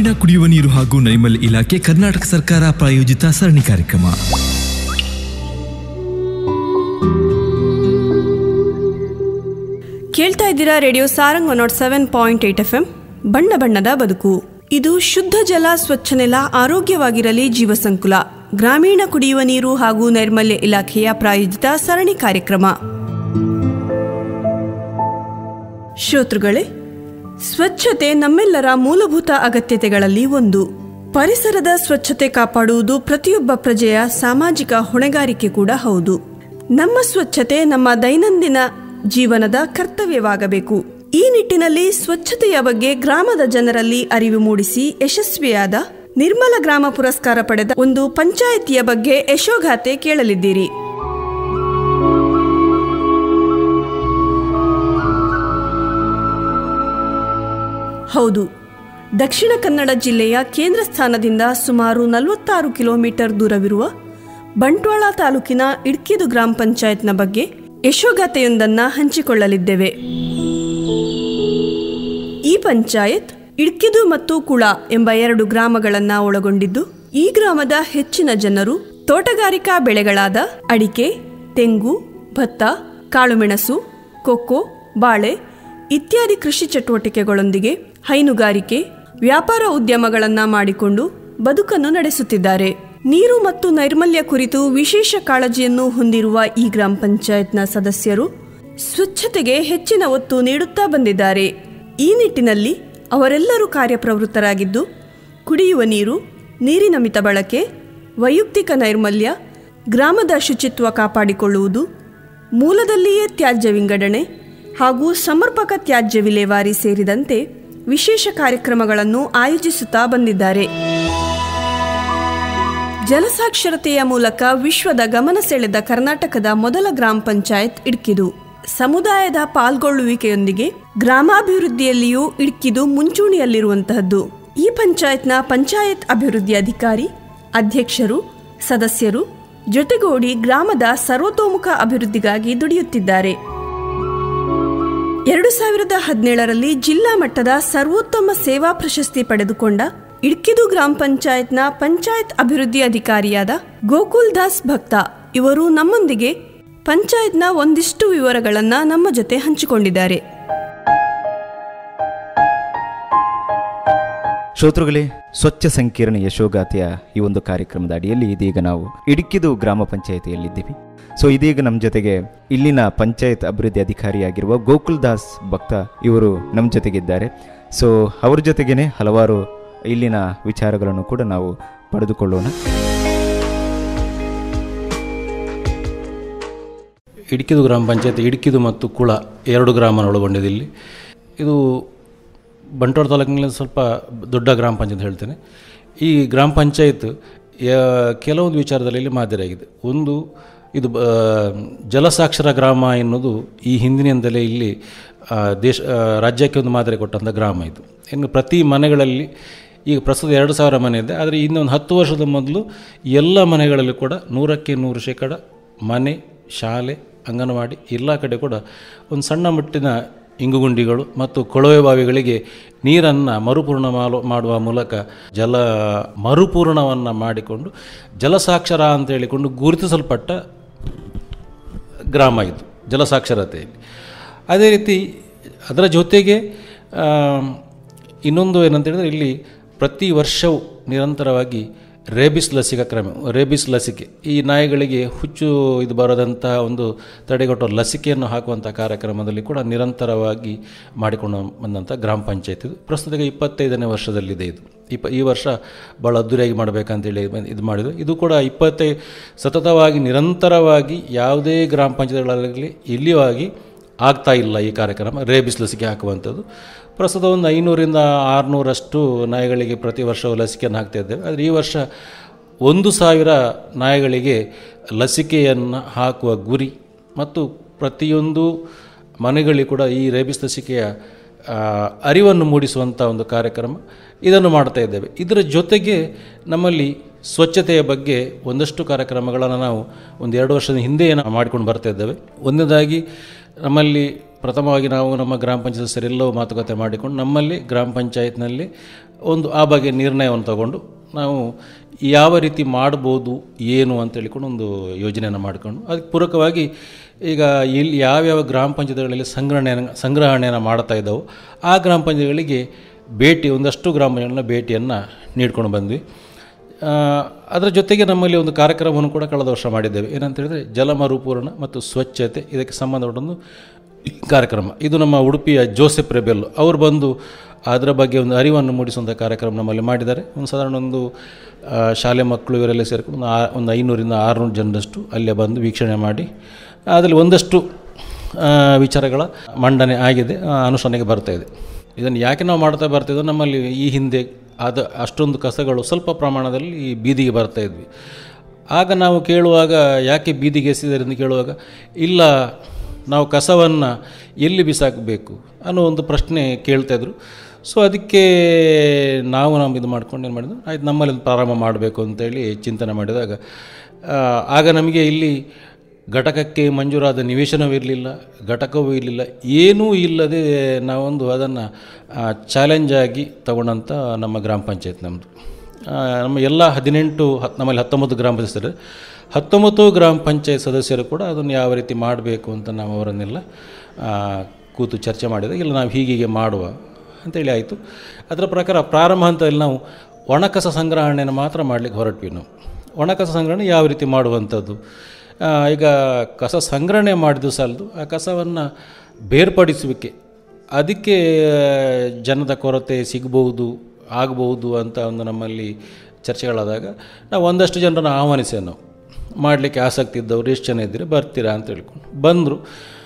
ಗ್ರಾಮೀಣ ಕುಡಿಯುವ ನೀರು ಹಾಗೂ ನೈರ್ಮಲ್ಯ ಇಲಾಖೆ ಕರ್ನಾಟಕ ಸರ್ಕಾರ ಪ್ರಾಯೋಜಿತ ಸರಣಿ ಕಾರ್ಯಕ್ರಮ ಕೇಳ್ತಾ ಇದ್ದೀರಾ radio Sarang one nought seven point eight F M ಬಣ್ಣ ಬಣ್ಣದ ಬದುಕು ಇದು ಶುದ್ಧ ಜಲ ಸ್ವಚ್ಛ ನೆಲ ಆರೋಗ್ಯವಾಗಿರಲಿ ಜೀವ ಸಂಕುಲ ಗ್ರಾಮೀಣ ಕುಡಿಯುವ ನೀರು ಹಾಗೂ ನೈರ್ಮಲ್ಯ ಇಲಾಖೆಯ ಪ್ರಾಯೋಜಿತ ಸರಣಿ ಕಾರ್ಯಕ್ರಮ ಶ್ರೋತೃಗಳೇ ಸ್ವಚ್ಛತೆ ನಮ್ಮೆಲ್ಲರ ಮೂಲಭೂತ ಅಗತ್ಯತೆಗಳಲ್ಲಿ ಒಂದು ಪರಿಸರದ ಸ್ವಚ್ಛತೆ ಕಾಪಾಡುವುದು ಪ್ರತಿಯೊಬ್ಬ ಪ್ರಜೆಯ ಸಾಮಾಜಿಕ ಹೊಣೆಗಾರಿಕೆ ಕೂಡ ಹೌದು ನಮ್ಮ ಸ್ವಚ್ಛತೆ ನಮ್ಮ ದೈನಂದಿನ ಜೀವನದ ಕರ್ತವ್ಯವಾಗಬೇಕು ಈ ನಿಟ್ಟಿನಲ್ಲಿ ಸ್ವಚ್ಛತೆಯ ಬಗ್ಗೆ ಗ್ರಾಮದ ಜನರಲ್ಲಿ ಅರಿವು ಮೂಡಿಸಿ ಯಶಸ್ವಿಯಾದ ನಿರ್ಮಲ ಗ್ರಾಮ ಪುರಸ್ಕಾರ ಪಡೆದ ಒಂದು ಪಂಚಾಯಿತಿಯ ಬಗ್ಗೆ ಯಶೋಗಾಥೆ ಕೇಳಲಿದ್ದೀರಿ ಹೌದು ದಕ್ಷಿಣ ಕನ್ನಡ ಜಿಲ್ಲೆಯ ಕೇಂದ್ರ ಸ್ಥಾನದಿಂದ ಸುಮಾರು ನಲವತ್ತಾರು ಕಿಲೋಮೀಟರ್ ದೂರವಿರುವ ಬಂಟ್ವಾಳ ತಾಲೂಕಿನ ಇಡ್ಕಿದು ಗ್ರಾಮ ಪಂಚಾಯತ್ನ ಬಗ್ಗೆ ಯಶೋಗಾಥೆಯೊಂದನ್ನ ಹಂಚಿಕೊಳ್ಳಲಿದ್ದೇವೆ ಈ ಪಂಚಾಯತ್ ಇಡ್ಕಿದು ಮತ್ತು ಕುಳ ಎಂಬ ಎರಡು ಗ್ರಾಮಗಳನ್ನ ಒಳಗೊಂಡಿದ್ದು ಈ ಗ್ರಾಮದ ಹೆಚ್ಚಿನ ಜನರು ತೋಟಗಾರಿಕಾ ಬೆಳೆಗಳಾದ ಅಡಿಕೆ ತೆಂಗು ಭತ್ತ ಕಾಳುಮೆಣಸು ಕೊಕ್ಕೋ ಬಾಳೆ ಇತ್ಯಾದಿ ಕೃಷಿ ಚಟುವಟಿಕೆಗಳೊಂದಿಗೆ ಹೈನುಗಾರಿಕೆ ವ್ಯಾಪಾರ ಉದ್ಯಮಗಳನ್ನ ಮಾಡಿಕೊಂಡು ಬದುಕನ್ನು ನಡೆಸುತ್ತಿದ್ದಾರೆ ನೀರು ಮತ್ತು ನೈರ್ಮಲ್ಯ ಕುರಿತು ವಿಶೇಷ ಕಾಳಜಿಯನ್ನು ಹೊಂದಿರುವ ಈ ಗ್ರಾಮ ಪಂಚಾಯತ್ನ ಸದಸ್ಯರು ಸ್ವಚ್ಛತೆಗೆ ಹೆಚ್ಚಿನ ಒತ್ತು ನೀಡುತ್ತಾ ಬಂದಿದ್ದಾರೆ ಈ ನಿಟ್ಟಿನಲ್ಲಿ ಅವರೆಲ್ಲರೂ ಕಾರ್ಯಪ್ರವೃತ್ತರಾಗಿದ್ದು ಕುಡಿಯುವ ನೀರು ನೀರಿನ ಮಿತ ಬಳಕೆ ವೈಯಕ್ತಿಕ ನೈರ್ಮಲ್ಯ ಗ್ರಾಮದ ಶುಚಿತ್ವ ಕಾಪಾಡಿಕೊಳ್ಳುವುದು ಮೂಲದಲ್ಲಿಯೇ ತ್ಯಾಜ್ಯ ವಿಂಗಡಣೆ ಹಾಗೂ ಸಮರ್ಪಕ ತ್ಯಾಜ್ಯ ವಿಲೇವಾರಿ ಸೇರಿದಂತೆ ವಿಶೇಷ ಕಾರ್ಯಕ್ರಮಗಳನ್ನು ಆಯೋಜಿಸುತ್ತಾ ಬಂದಿದ್ದಾರೆ ಜಲಸಾಕ್ಷರತೆಯ ಮೂಲಕ ವಿಶ್ವದ ಗಮನ ಸೆಳೆದ ಕರ್ನಾಟಕದ ಮೊದಲ ಗ್ರಾಮ ಪಂಚಾಯತ್ ಇಡ್ಕಿದು ಸಮುದಾಯದ ಪಾಲ್ಗೊಳ್ಳುವಿಕೆಯೊಂದಿಗೆ ಗ್ರಾಮಾಭಿವೃದ್ಧಿಯಲ್ಲಿಯೂ ಇಡ್ಕಿದು ಮುಂಚೂಣಿಯಲ್ಲಿರುವಂತಹದ್ದು ಈ ಪಂಚಾಯತ್ನ ಪಂಚಾಯತ್ ಅಭಿವೃದ್ಧಿ ಅಧಿಕಾರಿ ಅಧ್ಯಕ್ಷರು ಸದಸ್ಯರು ಜೊತೆಗೂಡಿ ಗ್ರಾಮದ ಸರ್ವತೋಮುಖ ಅಭಿವೃದ್ಧಿಗಾಗಿ ದುಡಿಯುತ್ತಿದ್ದಾರೆ ಎರಡು ಸಾವಿರದ ಹದಿನೇಳರಲ್ಲಿ ಜಿಲ್ಲಾ ಮಟ್ಟದ ಸರ್ವೋತ್ತಮ ಸೇವಾ ಪ್ರಶಸ್ತಿ ಪಡೆದುಕೊಂಡ ಇಡ್ಕಿದು ಗ್ರಾಮ ಪಂಚಾಯತ್ನ ಪಂಚಾಯತ್ ಅಭಿವೃದ್ಧಿ ಅಧಿಕಾರಿಯಾದ ಗೋಕುಲ್ ದಾಸ್ ಭಕ್ತ ಇವರು ನಮ್ಮೊಂದಿಗೆ ಪಂಚಾಯತ್ನ ಒಂದಿಷ್ಟು ವಿವರಗಳನ್ನ ನಮ್ಮ ಜೊತೆ ಹಂಚಿಕೊಂಡಿದ್ದಾರೆ ಶ್ರೋತೃಗಳೇ ಸ್ವಚ್ಛ ಸಂಕೀರ್ಣ ಯಶೋಗಾಥೆಯ ಈ ಒಂದು ಕಾರ್ಯಕ್ರಮದ ಅಡಿಯಲ್ಲಿ ಇದೀಗ ನಾವು ಇಡುಕಿದು ಗ್ರಾಮ ಪಂಚಾಯಿತಿಯಲ್ಲಿದ್ದೀವಿ ಸೊ ಇದೀಗ ನಮ್ಮ ಜೊತೆಗೆ ಇಲ್ಲಿನ ಪಂಚಾಯತ್ ಅಭಿವೃದ್ಧಿ ಅಧಿಕಾರಿಯಾಗಿರುವ ಗೋಕುಲ್ ದಾಸ್ ಭಕ್ತ ಇವರು ನಮ್ಮ ಜೊತೆಗಿದ್ದಾರೆ ಸೊ ಅವ್ರ ಜೊತೆಗೇನೆ ಹಲವಾರು ಇಲ್ಲಿನ ವಿಚಾರಗಳನ್ನು ಕೂಡ ನಾವು ಪಡೆದುಕೊಳ್ಳೋಣ ಇಡ್ಕಿದು ಗ್ರಾಮ ಪಂಚಾಯತ್ ಇಡ್ಕಿದು ಮತ್ತು ಕುಳ ಎರಡು ಗ್ರಾಮ ಒಳಗೊಂಡಿದೆ ಇಲ್ಲಿ ಇದು ಬಂಟ್ವಾಳ ತಾಲೂಕಿನಲ್ಲಿ ಸ್ವಲ್ಪ ದೊಡ್ಡ ಗ್ರಾಮ ಪಂಚಾಯತ್ ಹೇಳ್ತೇನೆ ಈ ಗ್ರಾಮ ಪಂಚಾಯತ್ ಯಾ- ಕೆಲವೊಂದು ವಿಚಾರದಲ್ಲಿ ಇಲ್ಲಿ ಮಾದರಿಯಾಗಿದೆ ಒಂದು ಇದು ಬ- ಜಲಸಾಕ್ಷರ ಗ್ರಾಮ ಎನ್ನುವುದು ಈ ಹಿಂದಿನಿಂದಲೇ ಇಲ್ಲಿ ಆ, ದೇಶ ಆ, ರಾಜ್ಯಕ್ಕೆ ಒಂದು ಮಾದರಿ ಕೊಟ್ಟಂಥ ಗ್ರಾಮ ಇದು ಇನ್ನು ಪ್ರತಿ ಮನೆಗಳಲ್ಲಿ ಈಗ ಪ್ರಸ್ತುತ ಎರಡು ಸಾವಿರ ಮನೆ ಇದೆ ಆದರೆ ಇನ್ನೊಂದು ಹತ್ತು ವರ್ಷದ ಮೊದಲು ಎಲ್ಲ ಮನೆಗಳಲ್ಲಿ ಕೂಡ ನೂರಕ್ಕೆ ನೂರು ಶೇಕಡ ಮನೆ ಶಾಲೆ ಅಂಗನವಾಡಿ ಎಲ್ಲ ಕಡೆ ಕೂಡ ಒಂದು ಸಣ್ಣ ಮಟ್ಟಿನ ಇಂಗುಗುಂಡಿಗಳು ಮತ್ತು ಕೊಳವೆ ಬಾವಿಗಳಿಗೆ ನೀರನ್ನು ಮರುಪೂರ್ಣ ಮಾಲು ಮಾಡುವ ಮೂಲಕ ಜಲ ಮರುಪೂರ್ಣವನ್ನು ಮಾಡಿಕೊಂಡು ಜಲಸಾಕ್ಷರ ಅಂತ ಹೇಳಿಕೊಂಡು ಗುರುತಿಸಲ್ಪಟ್ಟ ಗ್ರಾಮ ಇದು ಜಲಸಾಕ್ಷರತೆಯಲ್ಲಿ ಅದೇ ರೀತಿ ಅದರ ಜೊತೆಗೆ ಆ, ಇನ್ನೊಂದು ಏನಂತ ಹೇಳಿದ್ರೆ ಇಲ್ಲಿ ಪ್ರತಿ ವರ್ಷವೂ ನಿರಂತರವಾಗಿ ರೇಬಿಸ್ ಲಸಿಕಾ ಕ್ರಮ ರೇಬಿಸ್ ಲಸಿಕೆ ಈ ನಾಯಿಗಳಿಗೆ ಹುಚ್ಚು ಇದು ಬರದಂಥ ಒಂದು ತಡೆಗಟ್ಟುವ ಲಸಿಕೆಯನ್ನು ಹಾಕುವಂಥ ಕಾರ್ಯಕ್ರಮದಲ್ಲಿ ಕೂಡ ನಿರಂತರವಾಗಿ ಮಾಡಿಕೊಂಡು ಬಂದಂಥ ಗ್ರಾಮ ಪಂಚಾಯತ್ ಇದು ಪ್ರಸ್ತುತ ಇಪ್ಪತ್ತೈದನೇ ವರ್ಷದಲ್ಲಿದೆ ಇದು ಇಪ್ಪ ಈ ವರ್ಷ ಭಾಳ ಅದ್ದೂರಿಯಾಗಿ ಮಾಡಬೇಕಂತೇಳಿ ಬಂದ್- ಇದು ಮಾಡಿದ್ದು ಇದು ಕೂಡ ಇಪ್ಪತ್ತೈ ಸತತವಾಗಿ ನಿರಂತರವಾಗಿ ಯಾವುದೇ ಗ್ರಾಮ ಪಂಚಾಯತ್ಗಳಲ್ಲಿ ಇಲ್ಲಿಯಾಗಿ ಆಗ್ತಾ ಇಲ್ಲ ಈ ಕಾರ್ಯಕ್ರಮ ರೇಬಿಸ್ ಲಸಿಕೆ ಹಾಕುವಂಥದ್ದು ಪ್ರಸ್ತುತ ಒಂದು ಐನೂರಿಂದ ಆರುನೂರಷ್ಟು ನಾಯಿಗಳಿಗೆ ಪ್ರತಿ ವರ್ಷವೂ ಲಸಿಕೆಯನ್ನು ಹಾಕ್ತಾ ಇದ್ದೇವೆ ಆದರೆ ಈ ವರ್ಷ ಒಂದು ಸಾವಿರ ನಾಯಿಗಳಿಗೆ ಲಸಿಕೆಯನ್ನು ಹಾಕುವ ಗುರಿ ಮತ್ತು ಪ್ರತಿಯೊಂದು ಮನೆಗಳಿಗೆ ಕೂಡ ಈ ರೇಬಿಸ್ ಲಸಿಕೆಯ ಆ, ಅರಿವನ್ನು ಮೂಡಿಸುವಂಥ ಒಂದು ಕಾರ್ಯಕ್ರಮ ಇದನ್ನು ಮಾಡ್ತಾ ಇದ್ದೇವೆ ಇದರ ಜೊತೆಗೆ ನಮ್ಮಲ್ಲಿ ಸ್ವಚ್ಛತೆಯ ಬಗ್ಗೆ ಒಂದಷ್ಟು ಕಾರ್ಯಕ್ರಮಗಳನ್ನು ನಾವು ಒಂದು ಎರಡು ವರ್ಷದ ಹಿಂದೆಯೇ ನಾವು ಮಾಡಿಕೊಂಡು ಬರ್ತಾ ಇದ್ದೇವೆ ಒಂದನೇದಾಗಿ ನಮ್ಮಲ್ಲಿ ಪ್ರಥಮವಾಗಿ ನಾವು ನಮ್ಮ ಗ್ರಾಮ ಪಂಚಾಯತ್ ಸದಸ್ಯರೆಲ್ಲವೂ ಮಾತುಕತೆ ಮಾಡಿಕೊಂಡು ನಮ್ಮಲ್ಲಿ ಗ್ರಾಮ ಪಂಚಾಯತ್ನಲ್ಲಿ ಒಂದು ಆ ಬಗ್ಗೆ ನಿರ್ಣಯವನ್ನು ತಗೊಂಡು ನಾವು ಯಾವ ರೀತಿ ಮಾಡ್ಬೋದು ಏನು ಅಂತ ಹೇಳಿಕೊಂಡು ಒಂದು ಯೋಜನೆಯನ್ನು ಮಾಡಿಕೊಂಡು ಅದಕ್ಕೆ ಪೂರಕವಾಗಿ ಈಗ ಇಲ್ಲಿ ಯಾವ್ಯಾವ ಗ್ರಾಮ ಪಂಚಾಯತ್ಗಳಲ್ಲಿ ಸಂಗ್ರಹಣೆಯನ್ನು ಸಂಗ್ರಹಣೆಯನ್ನು ಮಾಡ್ತಾ ಇದ್ದಾವೋ ಆ ಗ್ರಾಮ ಪಂಚಾಯತ್ಗಳಿಗೆ ಭೇಟಿ ಒಂದಷ್ಟು ಗ್ರಾಮ ಪಂಚಾಯತ್ಗಳನ್ನ ಭೇಟಿಯನ್ನು ನೀಡ್ಕೊಂಡು ಬಂದ್ವಿ ಆ, ಅದರ ಜೊತೆಗೆ ನಮ್ಮಲ್ಲಿ ಒಂದು ಕಾರ್ಯಕ್ರಮವನ್ನು ಕೂಡ ಕಳೆದ ವರ್ಷ ಮಾಡಿದ್ದೇವೆ ಏನಂತ ಹೇಳಿದ್ರೆ ಜಲ ಮರುಪೂರಣ ಮತ್ತು ಸ್ವಚ್ಛತೆ ಇದಕ್ಕೆ ಸಂಬಂಧಪಟ್ಟೊಂದು ಕಾರ್ಯಕ್ರಮ ಇದು ನಮ್ಮ ಉಡುಪಿಯ ಜೋಸೆಫ್ ರೆಬೆಲ್ ಅವರು ಬಂದು ಅದರ ಬಗ್ಗೆ ಒಂದು ಅರಿವನ್ನು ಮೂಡಿಸುವಂಥ ಕಾರ್ಯಕ್ರಮ ನಮ್ಮಲ್ಲಿ ಮಾಡಿದ್ದಾರೆ ಒಂದು ಸಾಧಾರಣ ಒಂದು ಆ, ಶಾಲೆ ಮಕ್ಕಳು ಇವರೆಲ್ಲ ಸೇರಿಕೊಂಡು ಒಂದು ಆ- ಒಂದು ಐನೂರಿಂದ ಆರುನೂರು ಜನರಷ್ಟು ಅಲ್ಲೇ ಬಂದು ವೀಕ್ಷಣೆ ಮಾಡಿ ಅದರಲ್ಲಿ ಒಂದಷ್ಟು ಆ, ವಿಚಾರಗಳ ಮಂಡನೆ ಆಗಿದೆ ಆ, ಅನುಷ್ಠಾನಕ್ಕೆ ಬರ್ತಾ ಇದೆ ಇದನ್ನು ಯಾಕೆ ನಾವು ಮಾಡ್ತಾ ಬರ್ತಿದ್ದೋ ನಮ್ಮಲ್ಲಿ ಈ ಹಿಂದೆ ಆದ ಅಷ್ಟೊಂದು ಕಸಗಳು ಸ್ವಲ್ಪ ಪ್ರಮಾಣದಲ್ಲಿ ಈ ಬೀದಿಗೆ ಬರ್ತಾ ಇದ್ವಿ ಆಗ ನಾವು ಕೇಳುವಾಗ ಯಾಕೆ ಬೀದಿಗೆ ಎಸೆದಿದ್ದಾರೆ ಎಂದು ಕೇಳುವಾಗ ಇಲ್ಲ ನಾವು ಕಸವನ್ನು ಎಲ್ಲಿ ಬಿಸಾಕಬೇಕು ಅನ್ನೋ ಒಂದು ಪ್ರಶ್ನೆ ಕೇಳ್ತಾಯಿದ್ರು ಸೊ ಅದಕ್ಕೆ ನಾವು ನಾವು ಇದು ಮಾಡ್ಕೊಂಡು ಏನು ಮಾಡಿದ್ವಿ ಆಯ್ತು ನಮ್ಮಲ್ಲಿ ಒಂದು ಪ್ರಾರಂಭ ಮಾಡಬೇಕು ಅಂತೇಳಿ ಚಿಂತನೆ ಮಾಡಿದಾಗ ಆ, ಆಗ ನಮಗೆ ಇಲ್ಲಿ ಘಟಕಕ್ಕೆ ಮಂಜೂರಾದ ನಿವೇಶನವಿರಲಿಲ್ಲ ಘಟಕವೂ ಇರಲಿಲ್ಲ ಏನೂ ಇಲ್ಲದೆ ನಾವೊಂದು ಅದನ್ನು ಚಾಲೆಂಜ್ ಆಗಿ ತಗೊಂಡಂಥ ನಮ್ಮ ಗ್ರಾಮ ಪಂಚಾಯತ್ ನಮ್ಮದು ನಮ್ಮ ಎಲ್ಲ ಹದಿನೆಂಟು ಹತ್ ನಮ್ಮಲ್ಲಿ ಹತ್ತೊಂಬತ್ತು ಗ್ರಾಮ ಪಂಚಾಯತ್ ಹತ್ತೊಂಬತ್ತು ಗ್ರಾಮ ಪಂಚಾಯತ್ ಸದಸ್ಯರು ಕೂಡ ಅದನ್ನು ಯಾವ ರೀತಿ ಮಾಡಬೇಕು ಅಂತ ನಾವು ಅವರನ್ನೆಲ್ಲ ಆ, ಕೂತು ಚರ್ಚೆ ಮಾಡಿದಾಗ ಇಲ್ಲ ನಾವು ಹೀಗೀಗೆ ಮಾಡುವ ಅಂತೇಳಿ ಆಯಿತು ಅದರ ಪ್ರಕಾರ ಪ್ರಾರಂಭ ಹಂತದಲ್ಲಿ ನಾವು ಒಣಕಸ ಸಂಗ್ರಹಣೆಯನ್ನು ಮಾತ್ರ ಮಾಡಲಿಕ್ಕೆ ಹೊರಟ್ವಿ ನಾವು ಒಣಕಸ ಸಂಗ್ರಹಣೆ ಯಾವ ರೀತಿ ಮಾಡುವಂಥದ್ದು ಆ, ಈಗ ಕಸ ಸಂಗ್ರಹಣೆ ಮಾಡಿದ್ದು ಸಾಲದು ಆ ಕಸವನ್ನು ಬೇರ್ಪಡಿಸುವಿಕೆ ಅದಕ್ಕೆ ಜನದ ಕೊರತೆ ಸಿಗ್ಬೋದು ಆಗ್ಬೋದು ಅಂತ ಒಂದು ನಮ್ಮಲ್ಲಿ ಚರ್ಚೆಗಳಾದಾಗ ನಾವು ಒಂದಷ್ಟು ಜನರನ್ನು ಆಹ್ವಾನಿಸಿ ನಾವು ಮಾಡಲಿಕ್ಕೆ ಆಸಕ್ತಿ ಇದ್ದವರು ಎಷ್ಟು ಜನ ಇದ್ದರೆ ಬರ್ತೀರಾ ಅಂತ ಹೇಳ್ಕೊಂಡು ಬಂದರು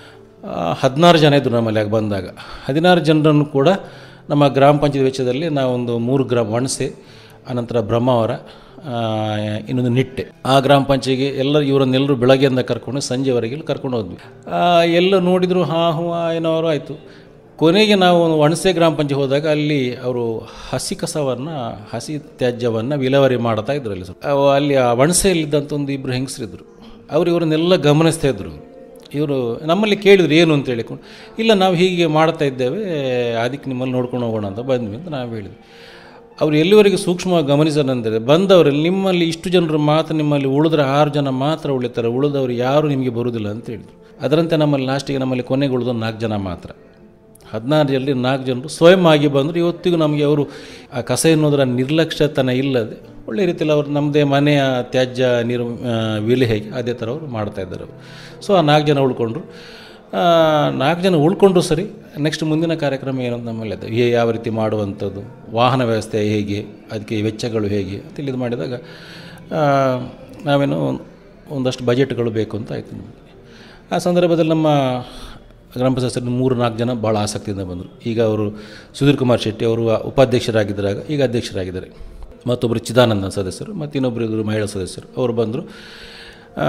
ಹದಿನಾರು ಜನ ಇದ್ದರು ನಮ್ಮಲ್ಲಿ ಆಗ ಬಂದಾಗ ಹದಿನಾರು ಜನರನ್ನು ಕೂಡ ನಮ್ಮ ಗ್ರಾಮ ಪಂಚಾಯತ್ ವೆಚ್ಚದಲ್ಲಿ ನಾವೊಂದು ಮೂರು ಗ್ರಾಮ ವಣಸೆ ಅನಂತರ ಬ್ರಹ್ಮಾವರ ಆ, ಇನ್ನೊಂದು ನಿಟ್ಟೆ ಆ ಗ್ರಾಮ ಪಂಚಾಯಿಗೆ ಎಲ್ಲ ಇವರನ್ನೆಲ್ಲರೂ ಬೆಳಗ್ಗೆಯಿಂದ ಕರ್ಕೊಂಡು ಸಂಜೆವರೆಗೆ ಇಲ್ಲಿ ಕರ್ಕೊಂಡು ಹೋದ್ವಿ ಆ, ಎಲ್ಲ ನೋಡಿದರು ಹಾಂ ಹ್ಞೂ ಏನೋ ಅವರು ಆಯಿತು ಕೊನೆಗೆ ನಾವು ಒಂದು ವಣಸೆ ಗ್ರಾಮ ಪಂಚಾಯತ್ ಹೋದಾಗ ಅಲ್ಲಿ ಅವರು ಹಸಿ ಕಸವನ್ನು ಹಸಿ ತ್ಯಾಜ್ಯವನ್ನು ವಿಲೇವಾರಿ ಮಾಡ್ತಾ ಇದ್ರು ಅಲ್ಲಿ ಸ್ವಲ್ಪ. ಅವು ಅಲ್ಲಿ ಆ ವಣಸೆಯಲ್ಲಿದ್ದಂಥ ಒಂದು ಇಬ್ಬರು ಹೆಂಗಸರಿದ್ದರು ಅವ್ರು ಇವರನ್ನೆಲ್ಲ ಗಮನಿಸ್ತಾ ಇದ್ರು ಇವರು ನಮ್ಮಲ್ಲಿ ಕೇಳಿದ್ರು ಏನು ಅಂತ ಹೇಳಿಕೊಂಡು ಇಲ್ಲ ನಾವು ಹೀಗೆ ಮಾಡ್ತಾ ಇದ್ದೇವೆ ಅದಕ್ಕೆ ನಿಮ್ಮಲ್ಲಿ ನೋಡ್ಕೊಂಡು ಹೋಗೋಣ ಅಂತ ಬಂದ್ವಿ ಅಂತ ನಾವು ಹೇಳಿದ್ವಿ ಅವರು ಎಲ್ಲಿವರೆಗೆ ಸೂಕ್ಷ್ಮವಾಗಿ ಗಮನಿಸೋದಂದರೆ ಬಂದವರಲ್ಲಿ ನಿಮ್ಮಲ್ಲಿ ಇಷ್ಟು ಜನರು ಮಾತ್ರ ನಿಮ್ಮಲ್ಲಿ ಉಳಿದ್ರೆ ಆರು ಜನ ಮಾತ್ರ ಉಳಿತಾರೆ ಉಳಿದವರು ಯಾರು ನಿಮಗೆ ಬರುವುದಿಲ್ಲ ಅಂತ ಹೇಳಿದರು ಅದರಂತೆ ನಮ್ಮಲ್ಲಿ ಲಾಸ್ಟಿಗೆ ನಮ್ಮಲ್ಲಿ ಕೊನೆಗೆ ಉಳಿದು ನಾಲ್ಕು ಜನ ಮಾತ್ರ ಹದಿನಾರು ಜನರಲ್ಲಿ ನಾಲ್ಕು ಜನರು ಸ್ವಯಂ ಆಗಿ ಬಂದರು ಇವತ್ತಿಗೂ ನಮಗೆ ಅವರು ಆ ಕಸ ಎನ್ನುವುದರ ನಿರ್ಲಕ್ಷ್ಯತನ ಇಲ್ಲದೆ ಒಳ್ಳೆ ರೀತಿಯಲ್ಲಿ ಅವರು ನಮ್ಮದೇ ಮನೆಯ ತ್ಯಾಜ್ಯ ನೀರು ಆ, ವಿಲೆ ಹೇಗೆ ಅದೇ ಥರ ಅವರು ಮಾಡ್ತಾ ಇದ್ದಾರೆ ಅವರು ಸೊ ಆ ನಾಲ್ಕು ಜನ ಉಳ್ಕೊಂಡ್ರು ಆ, ನಾಲ್ಕು ಜನ ಉಳ್ಕೊಂಡ್ರು ಸರಿ ನೆಕ್ಸ್ಟ್ ಮುಂದಿನ ಕಾರ್ಯಕ್ರಮ ಏನು ಅಂತ ನಮ್ಮಲ್ಲಿ ಅದು ಹೇ ಯಾವ ರೀತಿ ಮಾಡುವಂಥದ್ದು ವಾಹನ ವ್ಯವಸ್ಥೆ ಹೇಗೆ ಅದಕ್ಕೆ ವೆಚ್ಚಗಳು ಹೇಗೆ ಅಂತ ಇಲ್ಲಿ ಇದು ಮಾಡಿದಾಗ ಆ, ನಾವೇನೋ ಒಂದಷ್ಟು ಬಜೆಟ್ಗಳು ಬೇಕು ಅಂತ ಆಯಿತು ನಮಗೆ ಆ ಸಂದರ್ಭದಲ್ಲಿ ನಮ್ಮ ಗ್ರಾಮ ಪಂಚಾಯತ್ ಮೂರು ನಾಲ್ಕು ಜನ ಭಾಳ ಆಸಕ್ತಿಯಿಂದ ಬಂದರು ಈಗ ಅವರು ಸುಧೀರ್ ಕುಮಾರ್ ಶೆಟ್ಟಿ ಅವರು ಉಪಾಧ್ಯಕ್ಷರಾಗಿದ್ದಾಗ ಈಗ ಅಧ್ಯಕ್ಷರಾಗಿದ್ದಾರೆ ಮತ್ತೊಬ್ಬರು ಚಿದಾನಂದ ಸದಸ್ಯರು ಮತ್ತು ಇನ್ನೊಬ್ಬರು ಇದ್ದರು ಮಹಿಳಾ ಸದಸ್ಯರು ಅವರು ಬಂದರು ಆ,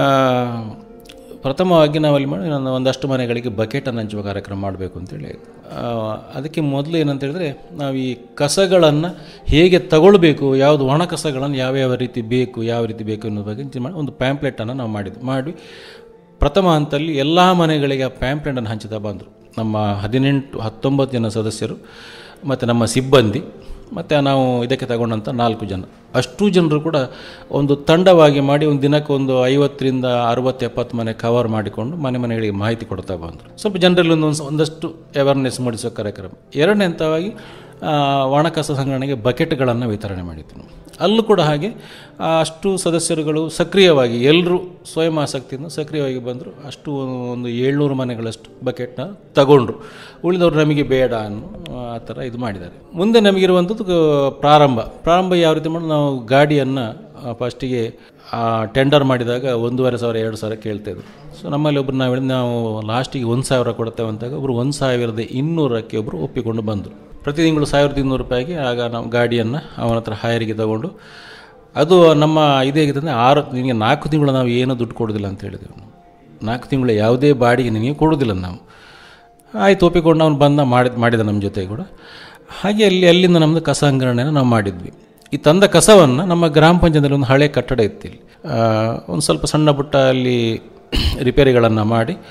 ಪ್ರಥಮವಾಗಿ ನಾವಲ್ಲಿ ಮಾಡಿ ನನ್ನ ಒಂದಷ್ಟು ಮನೆಗಳಿಗೆ ಬಕೆಟನ್ನು ಹಂಚುವ ಕಾರ್ಯಕ್ರಮ ಮಾಡಬೇಕು ಅಂತೇಳಿ ಆ, ಅದಕ್ಕೆ ಮೊದಲು ಏನಂತ ಹೇಳಿದ್ರೆ ನಾವು ಈ ಕಸಗಳನ್ನು ಹೇಗೆ ತಗೊಳ್ಬೇಕು ಯಾವುದು ಒಣ ಕಸಗಳನ್ನು ಯಾವ್ಯಾವ ರೀತಿ ಬೇಕು ಯಾವ ರೀತಿ ಬೇಕು ಅನ್ನೋದ್ರ ಬಗ್ಗೆ ಚಿಂತನೆ ಮಾಡಿ ಒಂದು ಪ್ಯಾಂಪ್ಲೆಟನ್ನು ನಾವು ಮಾಡಿದ್ವಿ ಮಾಡಿ ಪ್ರಥಮ ಹಂತದಲ್ಲಿ ಎಲ್ಲ ಮನೆಗಳಿಗೆ ಆ ಪ್ಯಾಂಪ್ಲೆಟನ್ನು ಹಂಚುತ್ತಾ ಬಂದರು ನಮ್ಮ ಹದಿನೆಂಟು ಹತ್ತೊಂಬತ್ತು ಜನ ಸದಸ್ಯರು ಮತ್ತು ನಮ್ಮ ಸಿಬ್ಬಂದಿ ಮತ್ತು ನಾವು ಇದಕ್ಕೆ ತಗೊಂಡಂಥ ನಾಲ್ಕು ಜನ ಅಷ್ಟು ಜನರು ಕೂಡ ಒಂದು ತಂಡವಾಗಿ ಮಾಡಿ ಒಂದು ದಿನಕ್ಕೆ ಒಂದು ಐವತ್ತರಿಂದ ಅರುವತ್ತು ಎಪ್ಪತ್ತು ಮನೆ ಕವರ್ ಮಾಡಿಕೊಂಡು ಮನೆ ಮನೆಗಳಿಗೆ ಮಾಹಿತಿ ಕೊಡ್ತಾ ಬಂದರು ಸ್ವಲ್ಪ ಜನರಲ್ಲಿ ಒಂದು ಒಂದಷ್ಟು ಅವೇರ್ನೆಸ್ ಮೂಡಿಸೋ ಕಾರ್ಯಕ್ರಮ ಎರಡನೇ ಹಂತವಾಗಿ ಆ, ಒಣಕಸ ಸಂಗ್ರಹಣೆಗೆ ಬಕೆಟ್ಗಳನ್ನು ವಿತರಣೆ ಮಾಡಿದ್ವಿ ನಾವು ಅಲ್ಲೂ ಕೂಡ ಹಾಗೆ ಆ, ಅಷ್ಟು ಸದಸ್ಯರುಗಳು ಸಕ್ರಿಯವಾಗಿ ಎಲ್ಲರೂ ಸ್ವಯಂ ಆಸಕ್ತಿಯಿಂದ ಸಕ್ರಿಯವಾಗಿ ಬಂದರು ಅಷ್ಟು ಒಂದು ಏಳ್ನೂರು ಮನೆಗಳಷ್ಟು ಬಕೆಟ್ನ ತಗೊಂಡ್ರು ಉಳಿದವರು ನಮಗೆ ಬೇಡ ಅನ್ನೋ ಆ ಥರ ಇದು ಮಾಡಿದ್ದಾರೆ ಮುಂದೆ ನಮಗಿರುವಂಥದ್ದು ಕ- ಪ್ರಾರಂಭ ಪ್ರಾರಂಭ ಯಾವ ರೀತಿ ಮಾಡಿ ನಾವು ಗಾಡಿಯನ್ನು ಫಸ್ಟಿಗೆ ಟೆಂಡರ್ ಮಾಡಿದಾಗ ಒಂದೂವರೆ ಸಾವಿರ ಎರಡು ಸಾವಿರ ಕೇಳ್ತಾಯಿದ್ರು ಸೊ ನಮ್ಮಲ್ಲಿ ಒಬ್ಬರು ನಾವು ಹೇಳಿದ್ ನಾವು ಲಾಸ್ಟಿಗೆ ಒಂದು ಸಾವಿರ ಕೊಡ್ತೇವೆ ಅಂತಾಗ ಒಬ್ಬರು ಒಂದು ಸಾವಿರದ ಇನ್ನೂರಕ್ಕೆ ಒಬ್ಬರು ಒಪ್ಪಿಕೊಂಡು ಬಂದರು ಪ್ರತಿ ತಿಂಗಳು ಸಾವಿರದ ಇನ್ನೂರು ರೂಪಾಯಿಗೆ ಆಗ ನಾವು ಗಾಡಿಯನ್ನು ಅವನ ಹತ್ರ ಹಾಯರಿಗೆ ತಗೊಂಡು ಅದು ನಮ್ಮ ಇದೇಗಿದೆ ಅಂದರೆ ಆರು ನಿನಗೆ ನಾಲ್ಕು ತಿಂಗಳು ನಾವು ಏನೂ ದುಡ್ಡು ಕೊಡೋದಿಲ್ಲ ಅಂತ ಹೇಳಿದೆವು ನಾವು ನಾಲ್ಕು ತಿಂಗಳು ಯಾವುದೇ ಬಾಡಿಗೆ ನಿನಗೆ ಕೊಡೋದಿಲ್ಲ ನಾವು ಆಯ್ತು ಒಪ್ಪಿಕೊಂಡು ಅವನು ಬಂದ ಮಾಡಿದ ಮಾಡಿದ ನಮ್ಮ ಜೊತೆ ಕೂಡ ಹಾಗೆ ಅಲ್ಲಿ ಅಲ್ಲಿಂದ ನಮ್ಮದು ಕಸ ಸಂಗ್ರಹಣೆನ ನಾವು ಮಾಡಿದ್ವಿ ಈ ತಂದ ಕಸವನ್ನು ನಮ್ಮ ಗ್ರಾಮ ಪಂಚಾಯತಲ್ಲಿ ಒಂದು ಹಳೆ ಕಟ್ಟಡ ಇತ್ತು ಇಲ್ಲಿ ಆ, ಒಂದು ಸ್ವಲ್ಪ ಸಣ್ಣ ಪುಟ್ಟ ಅಲ್ಲಿ ರಿಪೇರಿಗಳನ್ನು ಮಾಡಿ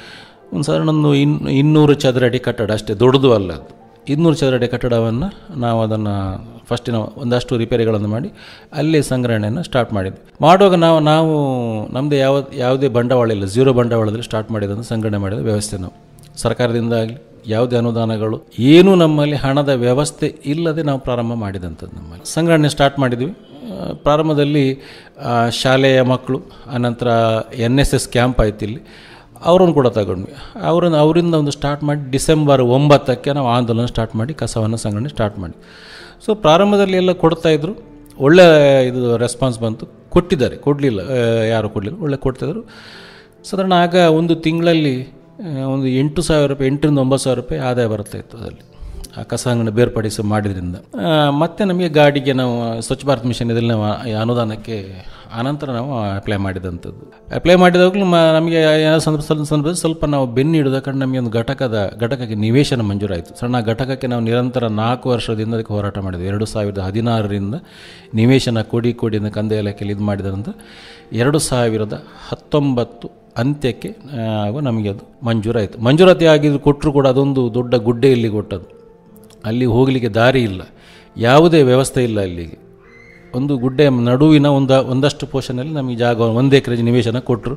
ಒಂದು ಸಾಧಾರಣ ಒಂದು ಇನ್ ಇನ್ನೂರು ಚದರಡಿ ಕಟ್ಟಡ ಅಷ್ಟೇ ದೊಡ್ಡದು ಅಲ್ಲ ಅದು ಇನ್ನೂರು ಚದರಡಿ ಕಟ್ಟಡವನ್ನು ನಾವು ಅದನ್ನು ಫಸ್ಟಿನ ಒಂದಷ್ಟು ರಿಪೇರಿಗಳನ್ನು ಮಾಡಿ ಅಲ್ಲಿ ಸಂಗ್ರಹಣೆಯನ್ನು ಸ್ಟಾರ್ಟ್ ಮಾಡಿದ್ವಿ ಮಾಡುವಾಗ ನಾವು ನಾವು ನಮ್ಮದು ಯಾವ ಯಾವುದೇ ಬಂಡವಾಳ ಇಲ್ಲ ಝೀರೋ ಬಂಡವಾಳದಲ್ಲಿ ಸ್ಟಾರ್ಟ್ ಮಾಡಿದಂಥ ಸಂಗ್ರಹಣೆ ಮಾಡಿದ ವ್ಯವಸ್ಥೆ ನಾವು ಸರ್ಕಾರದಿಂದ ಆಗಲಿ ಯಾವುದೇ ಅನುದಾನಗಳು ಏನೂ ನಮ್ಮಲ್ಲಿ ಹಣದ ವ್ಯವಸ್ಥೆ ಇಲ್ಲದೆ ನಾವು ಪ್ರಾರಂಭ ಮಾಡಿದಂಥದ್ದು ನಮ್ಮಲ್ಲಿ ಸಂಗ್ರಹಣೆ ಸ್ಟಾರ್ಟ್ ಮಾಡಿದ್ವಿ ಆ, ಪ್ರಾರಂಭದಲ್ಲಿ ಆ, ಶಾಲೆಯ ಮಕ್ಕಳು ಆನಂತರ ಎನ್ ಎಸ್ ಎಸ್ ಕ್ಯಾಂಪ್ ಆಯ್ತು ಇಲ್ಲಿ ಅವರನ್ನು ಕೂಡ ತಗೊಂಡ್ವಿ ಅವರನ್ನು ಅವರಿಂದ ಒಂದು ಸ್ಟಾರ್ಟ್ ಮಾಡಿ ಡಿಸೆಂಬರ್ ಒಂಬತ್ತಕ್ಕೆ ನಾವು ಆಂದೋಲನ ಸ್ಟಾರ್ಟ್ ಮಾಡಿ ಕಸವನ್ನು ಸಂಗ್ರಹಣೆ ಸ್ಟಾರ್ಟ್ ಮಾಡಿ ಸೊ ಪ್ರಾರಂಭದಲ್ಲಿ ಎಲ್ಲ ಕೊಡ್ತಾಯಿದ್ರು ಒಳ್ಳೆ ಇದು ರೆಸ್ಪಾನ್ಸ್ ಬಂತು ಕೊಟ್ಟಿದ್ದಾರೆ ಕೊಡಲಿಲ್ಲ ಯಾರು ಕೊಡಲಿಲ್ಲ ಒಳ್ಳೆ ಕೊಡ್ತಿದ್ರು ಸಾಧಾರಣ ಆಗ ಒಂದು ತಿಂಗಳಲ್ಲಿ ಆ, ಒಂದು ಎಂಟು ಸಾವಿರ ರೂಪಾಯಿ ಎಂಟರಿಂದ ಒಂಬತ್ತು ಸಾವಿರ ರೂಪಾಯಿ ಆದಾಯ ಬರ್ತಾ ಇತ್ತು ಅದರಲ್ಲಿ ಆ ಕಸ ಅಂಗಡಿ ಬೇರ್ಪಡಿಸಿ ಮಾಡಿದ್ರಿಂದ ಆ, ಮತ್ತೆ ನಮಗೆ ಗಾಡಿಗೆ ನಾವು ಸ್ವಚ್ಛ ಭಾರತ್ ಮಿಷನ್ ಇದರಲ್ಲಿ ನಾವು ಆ ಅನುದಾನಕ್ಕೆ ಆನಂತರ ನಾವು ಅಪ್ಲೈ ಮಾಡಿದಂಥದ್ದು ಅಪ್ಲೈ ಮಾಡಿದಾಗಲೂ ಮ ನಮಗೆ ಯಾವ ಸಂದರ್ಭ ಸ್ವಲ್ಪ ಸಂದರ್ಭದಲ್ಲಿ ಸ್ವಲ್ಪ ನಾವು ಬೆನ್ನು ಹಿಡಿದ ಕಾರಣ ನಮಗೆ ಒಂದು ಘಟಕದ ಘಟಕಕ್ಕೆ ನಿವೇಶನ ಮಂಜೂರಾಯಿತು ಸಣ್ಣ ಘಟಕಕ್ಕೆ ನಾವು ನಿರಂತರ ನಾಲ್ಕು ವರ್ಷದಿಂದ ಅದಕ್ಕೆ ಹೋರಾಟ ಮಾಡಿದ್ವಿ ಎರಡು ಸಾವಿರದ ಹದಿನಾರರಿಂದ ನಿವೇಶನ ಕೊಡಿ ಕೊಡಿ ಅಂತ ಕಂದಾಯ ಇಲಾಖೆಯಲ್ಲಿ ಇದು ಮಾಡಿದಂಥ ಎರಡು ಸಾವಿರದ ಹತ್ತೊಂಬತ್ತು ಅಂತ್ಯಕ್ಕೆ ಆ, ಆಗ ನಮಗೆ ಅದು ಮಂಜೂರಾಯಿತು ಮಂಜೂರಾತಿ ಆಗಿದ್ದು ಕೊಟ್ಟರು ಕೂಡ ಅದೊಂದು ದೊಡ್ಡ ಗುಡ್ಡೆಯಲ್ಲಿ ಕೊಟ್ಟದ್ದು ಅಲ್ಲಿ ಹೋಗಲಿಕ್ಕೆ ದಾರಿ ಇಲ್ಲ ಯಾವುದೇ ವ್ಯವಸ್ಥೆ ಇಲ್ಲ ಅಲ್ಲಿಗೆ ಒಂದು ಗುಡ್ಡೆಯ ನಡುವಿನ ಒಂದು ಒಂದಷ್ಟು ಪೋರ್ಷನಲ್ಲಿ ನಮಗೆ ಜಾಗ ಒಂದು ಎಕರೆ ನಿವೇಶನ ಕೊಟ್ಟರು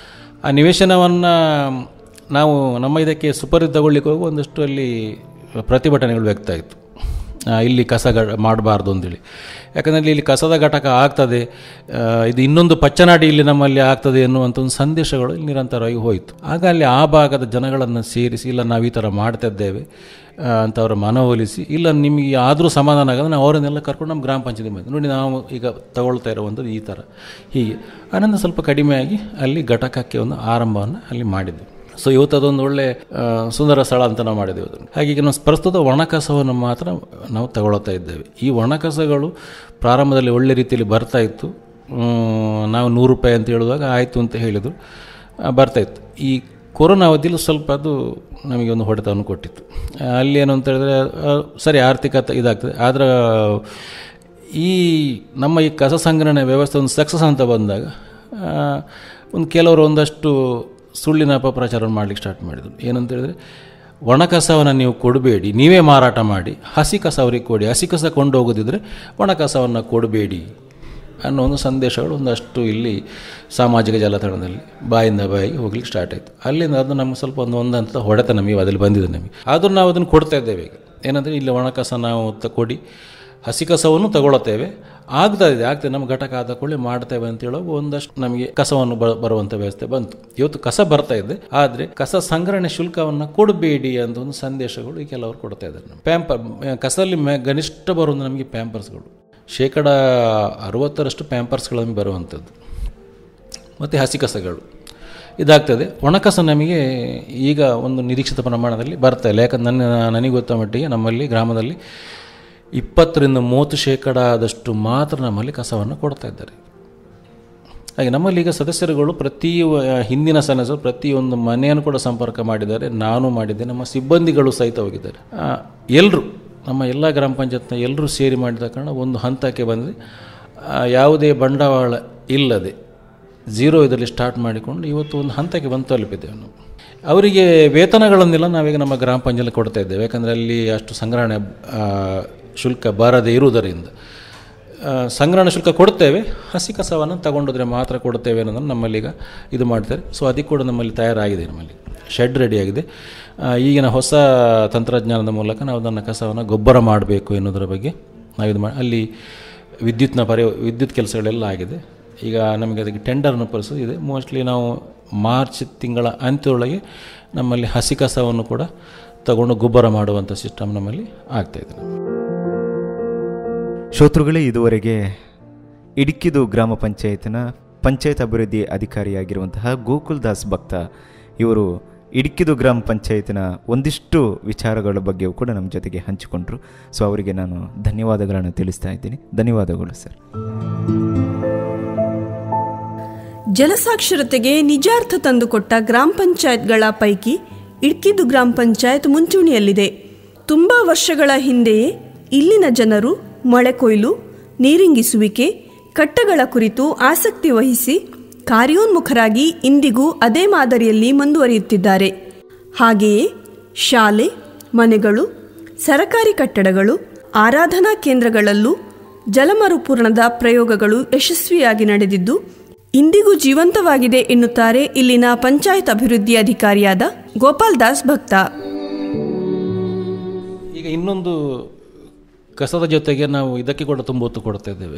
ಆ ನಿವೇಶನವನ್ನು ನಾವು ನಮ್ಮ ಇದಕ್ಕೆ ಸುಪರಿ ತಗೊಳ್ಳಿಕ್ಕೆ ಹೋಗಿ ಒಂದಷ್ಟು ಅಲ್ಲಿ ಪ್ರತಿಭಟನೆಗಳು ವ್ಯಕ್ತ ಆಯಿತು ಆ, ಇಲ್ಲಿ ಕಸ ಗ ಮಾಡಬಾರ್ದು ಅಂತೇಳಿ ಯಾಕಂದರೆ ಇಲ್ಲಿ ಕಸದ ಘಟಕ ಆಗ್ತದೆ ಆ, ಇದು ಇನ್ನೊಂದು ಪಚ್ಚನಾಡಿ ಇಲ್ಲಿ ನಮ್ಮಲ್ಲಿ ಆಗ್ತದೆ ಎನ್ನುವಂಥ ಒಂದು ಸಂದೇಶಗಳು ಇಲ್ಲಿ ನಿರಂತರವಾಗಿ ಹೋಯಿತು ಆಗ ಅಲ್ಲಿ ಆ ಭಾಗದ ಜನಗಳನ್ನು ಸೇರಿಸಿ ಇಲ್ಲ ನಾವು ಈ ಥರ ಮಾಡ್ತಾ ಇದ್ದೇವೆ ಆ, ಅಂತ ಅವರ ಮನವೊಲಿಸಿ ಇಲ್ಲ ನಿಮಗೆ ಆದರೂ ಸಮಾಧಾನ ಆಗದ ನಾವು ಅವರನ್ನೆಲ್ಲ ಕರ್ಕೊಂಡು ನಮ್ಮ ಗ್ರಾಮ ಪಂಚಾಯತಿ ಬಂದು ನೋಡಿ ನಾವು ಈಗ ತಗೊಳ್ತಾ ಇರುವಂಥದ್ದು ಈ ಥರ ಹೀಗೆ ಆನಂತರ ಸ್ವಲ್ಪ ಕಡಿಮೆಯಾಗಿ ಅಲ್ಲಿ ಘಟಕಕ್ಕೆ ಒಂದು ಆರಂಭವನ್ನು ಅಲ್ಲಿ ಮಾಡಿದ್ವಿ ಸೊ ಇವತ್ತು ಅದೊಂದು ಒಳ್ಳೆ ಆ, ಸುಂದರ ಸ್ಥಳ ಅಂತ ನಾವು ಮಾಡಿದ್ದೇವೆ ಅದನ್ನು ಹಾಗೆ ಈಗ ನಾವು ಪ್ರಸ್ತುತ ಒಣಕಸವನ್ನು ಮಾತ್ರ ನಾವು ತಗೊಳ್ತಾ ಇದ್ದೇವೆ ಈ ಒಣಕಸಗಳು ಪ್ರಾರಂಭದಲ್ಲಿ ಒಳ್ಳೆ ರೀತಿಯಲ್ಲಿ ಬರ್ತಾ ಇತ್ತು ಮ್, ನಾವು ನೂರು ರೂಪಾಯಿ ಅಂತ ಹೇಳುವಾಗ ಆಯಿತು ಅಂತ ಹೇಳಿದರು ಆ, ಬರ್ತಾ ಇತ್ತು ಈ ಕೊರೋನಾ ಅವಧಿಯಲ್ಲಿ ಸ್ವಲ್ಪ ಅದು ನಮಗೆ ಒಂದು ಹೊಡೆತವನ್ನು ಕೊಟ್ಟಿತ್ತು ಆ, ಅಲ್ಲಿ ಏನು ಅಂತ ಹೇಳಿದ್ರೆ ಆ, ಸರಿ ಆರ್ಥಿಕತೆ ಇದಾಗ್ತದೆ ಆದರೆ ಈ ನಮ್ಮ ಈ ಕಸ ಸಂಗ್ರಹಣೆ ವ್ಯವಸ್ಥೆ ಒಂದು ಸಕ್ಸಸ್ ಅಂತ ಬಂದಾಗ ಆ, ಒಂದು ಕೆಲವರು ಒಂದಷ್ಟು ಸುಳ್ಳಿನ ಅಪಪ್ರಚಾರ ಮಾಡಲಿಕ್ಕೆ ಸ್ಟಾರ್ಟ್ ಮಾಡಿದರು ಏನಂತ ಹೇಳಿದ್ರೆ ಒಣ ಕಸವನ್ನು ನೀವು ಕೊಡಬೇಡಿ ನೀವೇ ಮಾರಾಟ ಮಾಡಿ ಹಸಿ ಕಸ ಅವ್ರಿಗೆ ಕೊಡಿ ಹಸಿ ಕಸ ಕೊಂಡು ಹೋಗೋದಿದ್ರೆ ಒಣ ಕಸವನ್ನು ಕೊಡಬೇಡಿ ಅನ್ನೋ ಒಂದು ಸಂದೇಶಗಳು ಒಂದಷ್ಟು ಇಲ್ಲಿ ಸಾಮಾಜಿಕ ಜಾಲತಾಣದಲ್ಲಿ ಬಾಯಿಂದ ಬಾಯಿಗೆ ಹೋಗ್ಲಿಕ್ಕೆ ಸ್ಟಾರ್ಟ್ ಆಯಿತು ಅಲ್ಲಿಂದ ಅದು ನಮ್ಗೆ ಸ್ವಲ್ಪ ಒಂದು ಒಂದಂತ ಹೊಡೆತ ನಮಗೆ ಅದಲ್ಲಿ ಬಂದಿದೆ ನಮಗೆ ಆದರೂ ನಾವು ಅದನ್ನು ಕೊಡ್ತಾ ಇದ್ದೇವೆ ಈಗ ಏನಂದರೆ ಇಲ್ಲಿ ಒಣ ಕಸ ನಾವು ತ ಕೊಡಿ ಹಸಿ ಕಸವನ್ನು ತಗೊಳ್ತೇವೆ ಆಗ್ತಾ ಇದೆ ಆಗ್ತದೆ ನಮ್ಮ ಘಟಕ ಆದ ಕೂಡಲೇ ಮಾಡ್ತೇವೆ ಅಂತ ಹೇಳೋ ಒಂದಷ್ಟು ನಮಗೆ ಕಸವನ್ನು ಬ ಬರುವಂಥ ವ್ಯವಸ್ಥೆ ಬಂತು ಇವತ್ತು ಕಸ ಬರ್ತಾ ಇದೆ ಆದರೆ ಕಸ ಸಂಗ್ರಹಣೆ ಶುಲ್ಕವನ್ನು ಕೊಡಬೇಡಿ ಅಂತ ಒಂದು ಸಂದೇಶಗಳು ಈ ಕೆಲವರು ಕೊಡ್ತಾ ಇದ್ದಾರೆ ನಮ್ಗೆ. ಪ್ಯಾಂಪರ್ ಕಸದಲ್ಲಿ ಮೆ ಗನಿಷ್ಠ ಬರುವುದು ನಮಗೆ ಪ್ಯಾಂಪರ್ಸ್ಗಳು ಶೇಕಡ ಅರುವತ್ತರಷ್ಟು ಪ್ಯಾಂಪರ್ಸ್ಗಳು ನಮಗೆ ಬರುವಂಥದ್ದು ಮತ್ತು ಹಸಿ ಕಸಗಳು ಇದಾಗ್ತದೆ ಒಣಕಸ ನಮಗೆ ಈಗ ಒಂದು ನಿರೀಕ್ಷಿತ ಪ್ರಮಾಣದಲ್ಲಿ ಬರ್ತಾ ಇಲ್ಲ ಯಾಕಂದ್ರೆ ನನ್ನ ನನಗೆ ಗೊತ್ತ ಮಟ್ಟಿಗೆ ನಮ್ಮಲ್ಲಿ ಗ್ರಾಮದಲ್ಲಿ ಇಪ್ಪತ್ತರಿಂದ ಮೂವತ್ತು ಶೇಕಡ ಆದಷ್ಟು ಮಾತ್ರ ನಮ್ಮಲ್ಲಿ ಕಸವನ್ನು ಕೊಡ್ತಾ ಇದ್ದಾರೆ ಹಾಗೆ ನಮ್ಮಲ್ಲಿ ಈಗ ಸದಸ್ಯರುಗಳು ಪ್ರತಿ ವ- ಹಿಂದಿನ ಸದಸ್ಯರು ಪ್ರತಿಯೊಂದು ಮನೆಯನ್ನು ಕೂಡ ಸಂಪರ್ಕ ಮಾಡಿದ್ದಾರೆ ನಾನು ಮಾಡಿದ್ದೆ ನಮ್ಮ ಸಿಬ್ಬಂದಿಗಳು ಸಹಿತ ಹೋಗಿದ್ದಾರೆ ಎಲ್ಲರೂ ನಮ್ಮ ಎಲ್ಲ ಗ್ರಾಮ ಪಂಚಾಯತ್ನ ಎಲ್ಲರೂ ಸೇರಿ ಮಾಡಿದ ಕಾರಣ ಒಂದು ಹಂತಕ್ಕೆ ಬಂದರೆ ಯಾವುದೇ ಬಂಡವಾಳ ಇಲ್ಲದೆ ಝೀರೋ ಇದರಲ್ಲಿ ಸ್ಟಾರ್ಟ್ ಮಾಡಿಕೊಂಡು ಇವತ್ತು ಒಂದು ಹಂತಕ್ಕೆ ಬಂದು ತಲುಪಿದ್ದೇವೆ ನಾವು ಅವರಿಗೆ ವೇತನಗಳನ್ನೆಲ್ಲ ನಾವೀಗ ನಮ್ಮ ಗ್ರಾಮ ಪಂಚಾಯತ್ ಕೊಡ್ತಾ ಇದ್ದೇವೆ ಯಾಕಂದರೆ ಅಲ್ಲಿ ಅಷ್ಟು ಸಂಗ್ರಹಣೆ ಆ, ಶುಲ್ಕ ಬಾರದೇ ಇರುವುದರಿಂದ ಆ, ಸಂಗ್ರಹಣ ಶುಲ್ಕ ಕೊಡ್ತೇವೆ ಹಸಿ ಕಸವನ್ನು ತಗೊಂಡೋದ್ರೆ ಮಾತ್ರ ಕೊಡ್ತೇವೆ ಅನ್ನೋದನ್ನು ನಮ್ಮಲ್ಲಿ ಈಗ ಇದು ಮಾಡ್ತಾರೆ ಸೊ ಅದಕ್ಕೆ ಕೂಡ ನಮ್ಮಲ್ಲಿ ತಯಾರಾಗಿದೆ ನಮ್ಮಲ್ಲಿ ಶೆಡ್ ರೆಡಿಯಾಗಿದೆ ಆ, ಈಗಿನ ಹೊಸ ತಂತ್ರಜ್ಞಾನದ ಮೂಲಕ ನಾವು ಅದನ್ನು ಕಸವನ್ನು ಗೊಬ್ಬರ ಮಾಡಬೇಕು ಎನ್ನುವುದರ ಬಗ್ಗೆ ನಾವು ಇದು ಮಾಡಿ ಅಲ್ಲಿ ವಿದ್ಯುತ್ನ ಪರಿ ವಿದ್ಯುತ್ ಕೆಲಸಗಳೆಲ್ಲ ಆಗಿದೆ ಈಗ ನಮಗೆ ಅದಕ್ಕೆ ಟೆಂಡರ್ನ ಪರಿಸ್ಥಿತಿ ಇದೆ ಮೋಸ್ಟ್ಲಿ ನಾವು ಮಾರ್ಚ್ ತಿಂಗಳ ಅಂತ್ಯದೊಳಗೆ ನಮ್ಮಲ್ಲಿ ಹಸಿ ಕಸವನ್ನು ಕೂಡ ತಗೊಂಡು ಗೊಬ್ಬರ ಮಾಡುವಂಥ ಸಿಸ್ಟಮ್ ನಮ್ಮಲ್ಲಿ ಆಗ್ತಾಯಿದೆ ಶ್ರೋತೃಗಳೇ ಇದುವರೆಗೆ ಇಡುಕಿದು ಗ್ರಾಮ ಪಂಚಾಯತ್ನ ಪಂಚಾಯತ್ ಅಭಿವೃದ್ಧಿ ಅಧಿಕಾರಿಯಾಗಿರುವಂತಹ ಗೋಕುಲ್ ದಾಸ್ ಭಕ್ತ ಇವರು ಇಡುಕಿದು ಗ್ರಾಮ ಪಂಚಾಯತ್ನ ಒಂದಿಷ್ಟು ವಿಚಾರಗಳ ಬಗ್ಗೆಯೂ ಕೂಡ ನಮ್ಮ ಜೊತೆಗೆ ಹಂಚಿಕೊಂಡ್ರು ಸೊ ಅವರಿಗೆ ನಾನು ಧನ್ಯವಾದಗಳನ್ನು ತಿಳಿಸ್ತಾ ಇದ್ದೀನಿ ಧನ್ಯವಾದಗಳು ಸರ್ ಜಲಸಾಕ್ಷರತೆಗೆ ನಿಜಾರ್ಥ ತಂದುಕೊಟ್ಟ ಗ್ರಾಮ ಪಂಚಾಯತ್ಗಳ ಪೈಕಿ ಇಡ್ಕಿದು ಗ್ರಾಮ ಪಂಚಾಯತ್ ಮುಂಚೂಣಿಯಲ್ಲಿದೆ ತುಂಬ ವರ್ಷಗಳ ಹಿಂದೆಯೇ ಇಲ್ಲಿನ ಜನರು ಮಳೆ ಕೊಯ್ಲು ನೀರಿಂಗಿಸುವಿಕೆ ಕಟ್ಟಗಳ ಕುರಿತು ಆಸಕ್ತಿ ವಹಿಸಿ ಕಾರ್ಯೋನ್ಮುಖರಾಗಿ ಇಂದಿಗೂ ಅದೇ ಮಾದರಿಯಲ್ಲಿ ಮುಂದುವರಿಯುತ್ತಿದ್ದಾರೆ ಹಾಗೆಯೇ ಶಾಲೆ ಮನೆಗಳು ಸರಕಾರಿ ಕಟ್ಟಡಗಳು ಆರಾಧನಾ ಕೇಂದ್ರಗಳಲ್ಲೂ ಜಲಮರುಪೂರಣದ ಪ್ರಯೋಗಗಳು ಯಶಸ್ವಿಯಾಗಿ ನಡೆದಿದ್ದು ಇಂದಿಗೂ ಜೀವಂತವಾಗಿದೆ ಎನ್ನುತ್ತಾರೆ ಇಲ್ಲಿನ ಪಂಚಾಯತ್ ಅಭಿವೃದ್ಧಿ ಅಧಿಕಾರಿಯಾದ ಗೋಪಾಲ್ ದಾಸ್ ಭಕ್ತ ಈಗ ಇನ್ನೊಂದು ಕಸದ ಜೊತೆಗೆ ನಾವು ಇದಕ್ಕೆ ಕೂಡ ತುಂಬ ಒತ್ತು ಕೊಡ್ತಾ ಇದ್ದೇವೆ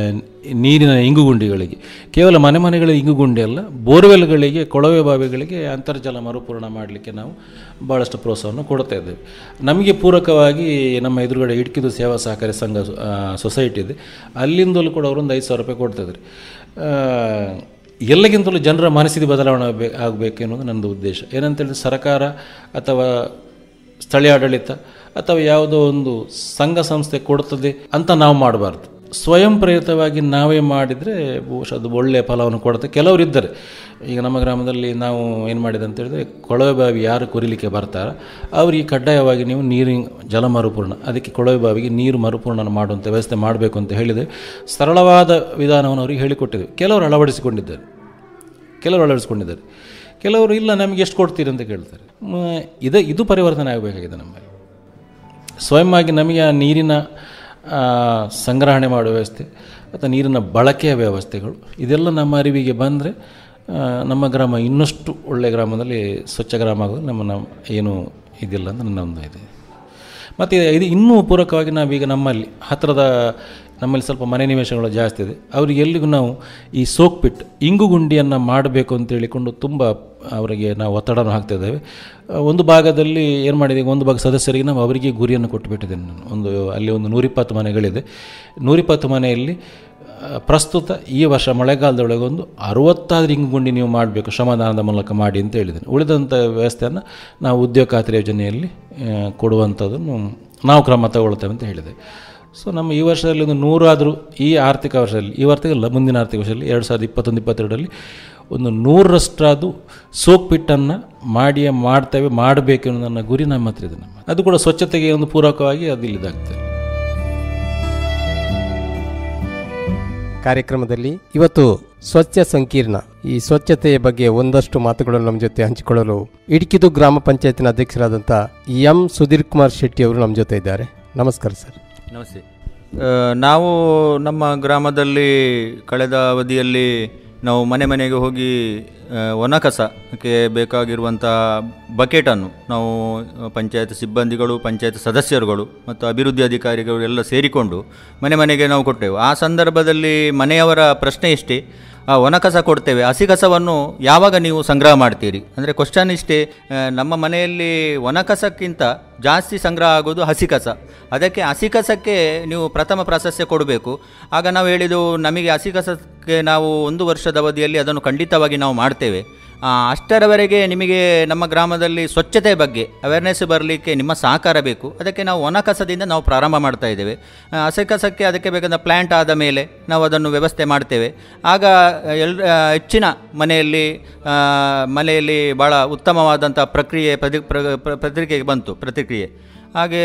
ಆ, ನೀರಿನ ಇಂಗುಗುಂಡಿಗಳಿಗೆ ಕೇವಲ ಮನೆ ಮನೆಗಳ ಇಂಗುಗುಂಡಿ ಅಲ್ಲ ಬೋರ್ವೆಲ್ಗಳಿಗೆ ಕೊಳವೆ ಬಾವಿಗಳಿಗೆ ಅಂತರ್ಜಲ ಮರುಪೂರ್ಣ ಮಾಡಲಿಕ್ಕೆ ನಾವು ಭಾಳಷ್ಟು ಪ್ರೋತ್ಸಾಹವನ್ನು ಕೊಡ್ತಾ ಇದ್ದೇವೆ ನಮಗೆ ಪೂರಕವಾಗಿ ನಮ್ಮ ಎದುರುಗಡೆ ಇಡ್ಕಿದು ಸೇವಾ ಸಹಕಾರಿ ಸಂಘ ಆ, ಸೊಸೈಟಿ ಇದೆ ಅಲ್ಲಿಂದಲೂ ಕೂಡ ಅವರೊಂದು ಐದು ಸಾವಿರ ರೂಪಾಯಿ ಕೊಡ್ತಾ ಇದ್ದಾರೆ ಆ, ಎಲ್ಲಕ್ಕಿಂತಲೂ ಜನರ ಮನಸ್ಥಿತಿ ಬದಲಾವಣೆ ಆಗಬೇಕು ಆಗಬೇಕು ಅನ್ನೋದು ನನ್ನದು ಉದ್ದೇಶ ಏನಂತೇಳಿದ್ರೆ ಸರ್ಕಾರ ಅಥವಾ ಸ್ಥಳೀಯ ಆಡಳಿತ ಅಥವಾ ಯಾವುದೋ ಒಂದು ಸಂಘ ಸಂಸ್ಥೆ ಕೊಡ್ತದೆ ಅಂತ ನಾವು ಮಾಡಬಾರ್ದು ಸ್ವಯಂ ಪ್ರೇರಿತವಾಗಿ ನಾವೇ ಮಾಡಿದರೆ ಬಹುಶಃ ಅದು ಒಳ್ಳೆಯ ಫಲವನ್ನು ಕೊಡುತ್ತೆ ಕೆಲವರು ಇದ್ದಾರೆ ಈಗ ನಮ್ಮ ಗ್ರಾಮದಲ್ಲಿ ನಾವು ಏನು ಮಾಡಿದೆ ಅಂತ ಹೇಳಿದ್ರೆ ಕೊಳವೆ ಬಾವಿ ಯಾರು ಕೊರಿಲಿಕ್ಕೆ ಬರ್ತಾರೋ ಅವರಿಗೆ ಕಡ್ಡಾಯವಾಗಿ ನೀವು ನೀರಿನ ಜಲ ಮರುಪೂರ್ಣ ಅದಕ್ಕೆ ಕೊಳವೆ ಬಾವಿಗೆ ನೀರು ಮರುಪೂರ್ಣ ಮಾಡುವಂಥ ವ್ಯವಸ್ಥೆ ಮಾಡಬೇಕು ಅಂತ ಹೇಳಿದರೆ ಸರಳವಾದ ವಿಧಾನವನ್ನು ಅವರಿಗೆ ಹೇಳಿಕೊಟ್ಟಿದ್ದೇವೆ ಕೆಲವರು ಅಳವಡಿಸಿಕೊಂಡಿದ್ದಾರೆ ಕೆಲವರು ಅಳವಡಿಸ್ಕೊಂಡಿದ್ದಾರೆ ಕೆಲವರು ಇಲ್ಲ ನಮಗೆ ಎಷ್ಟು ಕೊಡ್ತೀರಿ ಅಂತ ಕೇಳ್ತಾರೆ ಮ, ಇದು ಇದು ಪರಿವರ್ತನೆ ಆಗಬೇಕಾಗಿದೆ ನಮ್ಮಲ್ಲಿ ಸ್ವಯಂ ಆಗಿ ನಮಗೆ ಆ ನೀರಿನ ಆ, ಸಂಗ್ರಹಣೆ ಮಾಡುವ ವ್ಯವಸ್ಥೆ ಅಥವಾ ನೀರಿನ ಬಳಕೆಯ ವ್ಯವಸ್ಥೆಗಳು ಇದೆಲ್ಲ ನಮ್ಮ ಅರಿವಿಗೆ ಬಂದರೆ ನಮ್ಮ ಗ್ರಾಮ ಇನ್ನಷ್ಟು ಒಳ್ಳೆಯ ಗ್ರಾಮದಲ್ಲಿ ಸ್ವಚ್ಛ ಗ್ರಾಮ ಆಗೋದು ನಮ್ಮ ನಮ್ಮ ಏನು ಇದಿಲ್ಲ ಅಂತ ನನ್ನ ಒಂದು ಇದೆ ಮತ್ತು ಇದು ಇನ್ನೂ ಪೂರಕವಾಗಿ ನಾವೀಗ ನಮ್ಮಲ್ಲಿ ಹತ್ತಿರದ ನಮ್ಮಲ್ಲಿ ಸ್ವಲ್ಪ ಮನೆ ನಿವೇಶಗಳು ಜಾಸ್ತಿ ಇದೆ ಅವರಿಗೆ ಎಲ್ಲಿಗೂ ನಾವು ಈ ಸೋಕ್ ಪಿಟ್ ಇಂಗು ಗುಂಡಿಯನ್ನು ಮಾಡಬೇಕು ಅಂತ ಹೇಳಿಕೊಂಡು ತುಂಬ ಅವರಿಗೆ ನಾವು ಒತ್ತಡವನ್ನು ಹಾಕ್ತಾ ಇದ್ದೇವೆ ಆ, ಒಂದು ಭಾಗದಲ್ಲಿ ಏನು ಮಾಡಿದ್ದೀವಿ ಒಂದು ಭಾಗ ಸದಸ್ಯರಿಗೆ ನಾವು ಅವರಿಗೆ ಗುರಿಯನ್ನು ಕೊಟ್ಟುಬಿಟ್ಟಿದ್ದೇನೆ ನಾನು ಒಂದು ಅಲ್ಲಿ ಒಂದು ನೂರಿಪ್ಪತ್ತು ಮನೆಗಳಿದೆ ನೂರಿಪ್ಪತ್ತು ಮನೆಯಲ್ಲಿ ಆ, ಪ್ರಸ್ತುತ ಈ ವರ್ಷ ಮಳೆಗಾಲದೊಳಗೆ ಒಂದು ಅರವತ್ತಾದ್ರೂ ಇಂಗು ಗುಂಡಿ ನೀವು ಮಾಡಬೇಕು ಶ್ರಮದಾನದ ಮೂಲಕ ಮಾಡಿ ಅಂತ ಹೇಳಿದ್ದೇನೆ ಉಳಿದಂಥ ವ್ಯವಸ್ಥೆಯನ್ನು ನಾವು ಉದ್ಯೋಗ ಖಾತ್ರಿ ಯೋಜನೆಯಲ್ಲಿ ಆ, ಕೊಡುವಂಥದ್ದನ್ನು ನಾವು ಕ್ರಮ ತಗೊಳ್ತೇವೆ ಅಂತ ಹೇಳಿದೆ ಸೊ ನಮ್ಮ ಈ ವರ್ಷದಲ್ಲಿ ಒಂದು ನೂರಾದರೂ ಈ ಆರ್ಥಿಕ ವರ್ಷದಲ್ಲಿ ಈ ವರ್ಷದಲ್ಲ ಮುಂದಿನ ಆರ್ಥಿಕ ವರ್ಷದಲ್ಲಿ ಎರಡು ಸಾವಿರದ ಇಪ್ಪತ್ತೊಂದು ಇಪ್ಪತ್ತೆರಡರಲ್ಲಿ ಒಂದು ನೂರರಷ್ಟಾದು ಸೋಕ್ ಪಿಟ್ಟನ್ನು ಮಾಡಿಯೇ ಮಾಡ್ತೇವೆ ಮಾಡಬೇಕು ಅನ್ನೋ ನನ್ನ ಗುರಿ ನಮ್ಮ ಹತ್ರ ಇದೆ ನಮ್ಮ ಅದು ಕೂಡ ಸ್ವಚ್ಛತೆಗೆ ಒಂದು ಪೂರಕವಾಗಿ ಅದು ಇಲ್ಲಿದಾಗ್ತದೆ ಕಾರ್ಯಕ್ರಮದಲ್ಲಿ ಇವತ್ತು ಸ್ವಚ್ಛ ಸಂಕೀರ್ಣ ಈ ಸ್ವಚ್ಛತೆಯ ಬಗ್ಗೆ ಒಂದಷ್ಟು ಮಾತುಗಳನ್ನು ನಮ್ಮ ಜೊತೆ ಹಂಚಿಕೊಳ್ಳಲು ಇಡ್ಕಿದು ಗ್ರಾಮ ಪಂಚಾಯತಿನ ಅಧ್ಯಕ್ಷರಾದಂಥ ಎಂ ಸುಧೀರ್ ಕುಮಾರ್ ಶೆಟ್ಟಿ ಅವರು ನಮ್ಮ ಜೊತೆ ಇದ್ದಾರೆ ನಮಸ್ಕಾರ ಸರ್ ನಮಸ್ತೆ ಆ, ನಾವು ನಮ್ಮ ಗ್ರಾಮದಲ್ಲಿ ಕಳೆದ ಅವಧಿಯಲ್ಲಿ ನಾವು ಮನೆ ಮನೆಗೆ ಹೋಗಿ ಆ, ಒಣ ಕಸಕ್ಕೆ ಬೇಕಾಗಿರುವಂಥ ಬಕೆಟನ್ನು ನಾವು ಪಂಚಾಯತ್ ಸಿಬ್ಬಂದಿಗಳು ಪಂಚಾಯತ್ ಸದಸ್ಯರುಗಳು ಮತ್ತು ಅಭಿವೃದ್ಧಿ ಅಧಿಕಾರಿಗಳು ಎಲ್ಲ ಸೇರಿಕೊಂಡು ಮನೆ ಮನೆಗೆ ನಾವು ಕೊಟ್ಟೆವು ಆ ಸಂದರ್ಭದಲ್ಲಿ ಮನೆಯವರ ಪ್ರಶ್ನೆ ಇಷ್ಟೇ ಆ ಒಣ ಕಸ ಕೊಡ್ತೇವೆ ಹಸಿ ಕಸವನ್ನು ಯಾವಾಗ ನೀವು ಸಂಗ್ರಹ ಮಾಡ್ತೀರಿ ಅಂದರೆ ಕ್ವಶನ್ ಇಷ್ಟೇ ಆ, ನಮ್ಮ ಮನೆಯಲ್ಲಿ ಒಣ ಕಸಕ್ಕಿಂತ ಜಾಸ್ತಿ ಸಂಗ್ರಹ ಆಗೋದು ಹಸಿ ಕಸ ಅದಕ್ಕೆ ಹಸಿ ಕಸಕ್ಕೆ ನೀವು ಪ್ರಥಮ ಪ್ರಾಶಸ್ತ್ಯ ಕೊಡಬೇಕು ಆಗ ನಾವು ಹೇಳಿದೆವು ನಮಗೆ ಹಸಿ ಕಸಕ್ಕೆ ನಾವು ಒಂದು ವರ್ಷದ ಅವಧಿಯಲ್ಲಿ ಅದನ್ನು ಖಂಡಿತವಾಗಿ ನಾವು ಮಾಡ್ತೇವೆ ಆ, ಅಷ್ಟರವರೆಗೆ ನಿಮಗೆ ನಮ್ಮ ಗ್ರಾಮದಲ್ಲಿ ಸ್ವಚ್ಛತೆ ಬಗ್ಗೆ ಅವೇರ್ನೆಸ್ ಬರಲಿಕ್ಕೆ ನಿಮ್ಮ ಸಹಕಾರ ಬೇಕು ಅದಕ್ಕೆ ನಾವು ಒಣ ಕಸದಿಂದ ನಾವು ಪ್ರಾರಂಭ ಮಾಡ್ತಾ ಇದ್ದೇವೆ ಆ, ಹಸಿ ಕಸಕ್ಕೆ ಅದಕ್ಕೆ ಬೇಕಾದ ಪ್ಲ್ಯಾಂಟ್ ಆದ ಮೇಲೆ ನಾವು ಅದನ್ನು ವ್ಯವಸ್ಥೆ ಮಾಡ್ತೇವೆ ಆಗ ಎಲ್ ಆ, ಹೆಚ್ಚಿನ ಮನೆಯಲ್ಲಿ ಆ, ಮನೆಯಲ್ಲಿ ಭಾಳ ಉತ್ತಮವಾದಂಥ ಪ್ರಕ್ರಿಯೆ ಪ್ರತಿ ಪ್ರ- ಪ್ರ- ಪ್ರತಿಕ್ರಿಯೆ ಬಂತು ಪ್ರತಿಕ್ರಿಯೆ ಹಾಗೆ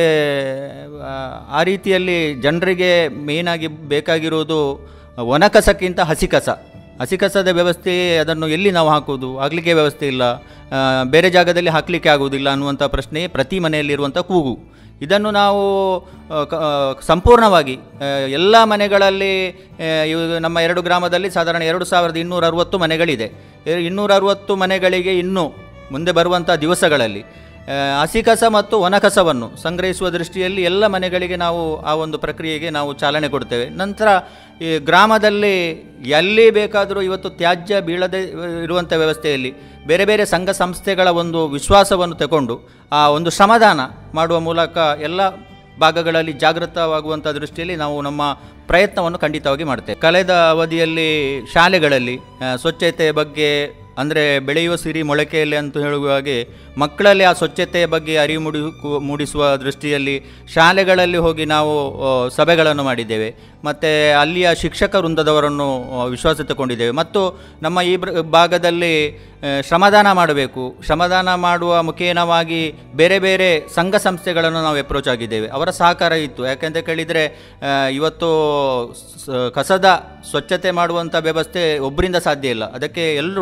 ಆ, ಆ ರೀತಿಯಲ್ಲಿ ಜನರಿಗೆ ಮೇಯ್ನಾಗಿ ಬೇಕಾಗಿರೋದು ಒಣ ಕಸಕ್ಕಿಂತ ಹಸಿ ಕಸ ಹಸಿ ಕಸದ ವ್ಯವಸ್ಥೆ ಅದನ್ನು ಎಲ್ಲಿ ನಾವು ಹಾಕೋದು ಆಗಲಿಕ್ಕೆ ವ್ಯವಸ್ಥೆ ಇಲ್ಲ ಆ, ಬೇರೆ ಜಾಗದಲ್ಲಿ ಹಾಕಲಿಕ್ಕೆ ಆಗುವುದಿಲ್ಲ ಅನ್ನುವಂಥ ಪ್ರಶ್ನೆ ಪ್ರತಿ ಮನೆಯಲ್ಲಿರುವಂಥ ಕೂಗು ಇದನ್ನು ನಾವು ಆ, ಕ- ಆ, ಸಂಪೂರ್ಣವಾಗಿ ಎಲ್ಲ ಮನೆಗಳಲ್ಲಿ ಆ, ಇವು ನಮ್ಮ ಎರಡು ಗ್ರಾಮದಲ್ಲಿ ಸಾಧಾರಣ ಎರಡು ಸಾವಿರದ ಇನ್ನೂರ ಅರವತ್ತು ಮನೆಗಳಿದೆ ಎ- ಇನ್ನೂರ ಅರವತ್ತು ಮನೆಗಳಿಗೆ ಇನ್ನೂ ಮುಂದೆ ಬರುವಂಥ ದಿವಸಗಳಲ್ಲಿ ಆ, ಹಸಿ ಕಸ ಮತ್ತು ಒಣ ಕಸವನ್ನು ಸಂಗ್ರಹಿಸುವ ದೃಷ್ಟಿಯಲ್ಲಿ ಎಲ್ಲ ಮನೆಗಳಿಗೆ ನಾವು ಆ ಒಂದು ಪ್ರಕ್ರಿಯೆಗೆ ನಾವು ಚಾಲನೆ ಕೊಡ್ತೇವೆ ನಂತರ ಈ ಗ್ರಾಮದಲ್ಲಿ ಎಲ್ಲಿ ಬೇಕಾದರೂ ಇವತ್ತು ತ್ಯಾಜ್ಯ ಬೀಳದೆ ಇರುವಂಥ ವ್ಯವಸ್ಥೆಯಲ್ಲಿ ಬೇರೆ ಬೇರೆ ಸಂಘ ಸಂಸ್ಥೆಗಳ ಒಂದು ವಿಶ್ವಾಸವನ್ನು ತಗೊಂಡು ಆ ಒಂದು ಶ್ರಮದಾನ ಮಾಡುವ ಮೂಲಕ ಎಲ್ಲ ಭಾಗಗಳಲ್ಲಿ ಜಾಗೃತವಾಗುವಂಥ ದೃಷ್ಟಿಯಲ್ಲಿ ನಾವು ನಮ್ಮ ಪ್ರಯತ್ನವನ್ನು ಖಂಡಿತವಾಗಿ ಮಾಡ್ತೇವೆ ಕಳೆದ ಅವಧಿಯಲ್ಲಿ ಶಾಲೆಗಳಲ್ಲಿ ಆ, ಸ್ವಚ್ಛತೆಯ ಬಗ್ಗೆ ಅಂದರೆ ಬೆಳೆಯುವ ಸಿರಿ ಮೊಳಕೆಯಲ್ಲಿ ಅಂತ ಹೇಳುವ ಹಾಗೆ ಮಕ್ಕಳಲ್ಲಿ ಆ ಸ್ವಚ್ಛತೆಯ ಬಗ್ಗೆ ಅರಿವು ಮೂಡಿ ಮೂಡಿಸುವ ದೃಷ್ಟಿಯಲ್ಲಿ ಶಾಲೆಗಳಲ್ಲಿ ಹೋಗಿ ನಾವು ಆ, ಸಭೆಗಳನ್ನು ಮಾಡಿದ್ದೇವೆ ಮತ್ತು ಅಲ್ಲಿಯ ಶಿಕ್ಷಕ ವೃಂದದವರನ್ನು ಆ, ವಿಶ್ವಾಸ ತಗೊಂಡಿದ್ದೇವೆ ಮತ್ತು ನಮ್ಮ ಈ ಬ್ರ- ಭಾಗದಲ್ಲಿ ಆ, ಶ್ರಮದಾನ ಮಾಡಬೇಕು ಶ್ರಮದಾನ ಮಾಡುವ ಮುಖೇನವಾಗಿ ಬೇರೆ ಬೇರೆ ಸಂಘ ಸಂಸ್ಥೆಗಳನ್ನು ನಾವು ಅಪ್ರೋಚ್ ಆಗಿದ್ದೇವೆ ಅವರ ಸಹಕಾರ ಇತ್ತು ಯಾಕೆಂತ ಕೇಳಿದರೆ ಆ, ಇವತ್ತು ಸ- ಕಸದ ಸ್ವಚ್ಛತೆ ಮಾಡುವಂಥ ವ್ಯವಸ್ಥೆ ಒಬ್ಬರಿಂದ ಸಾಧ್ಯ ಇಲ್ಲ ಅದಕ್ಕೆ ಎಲ್ಲರೂ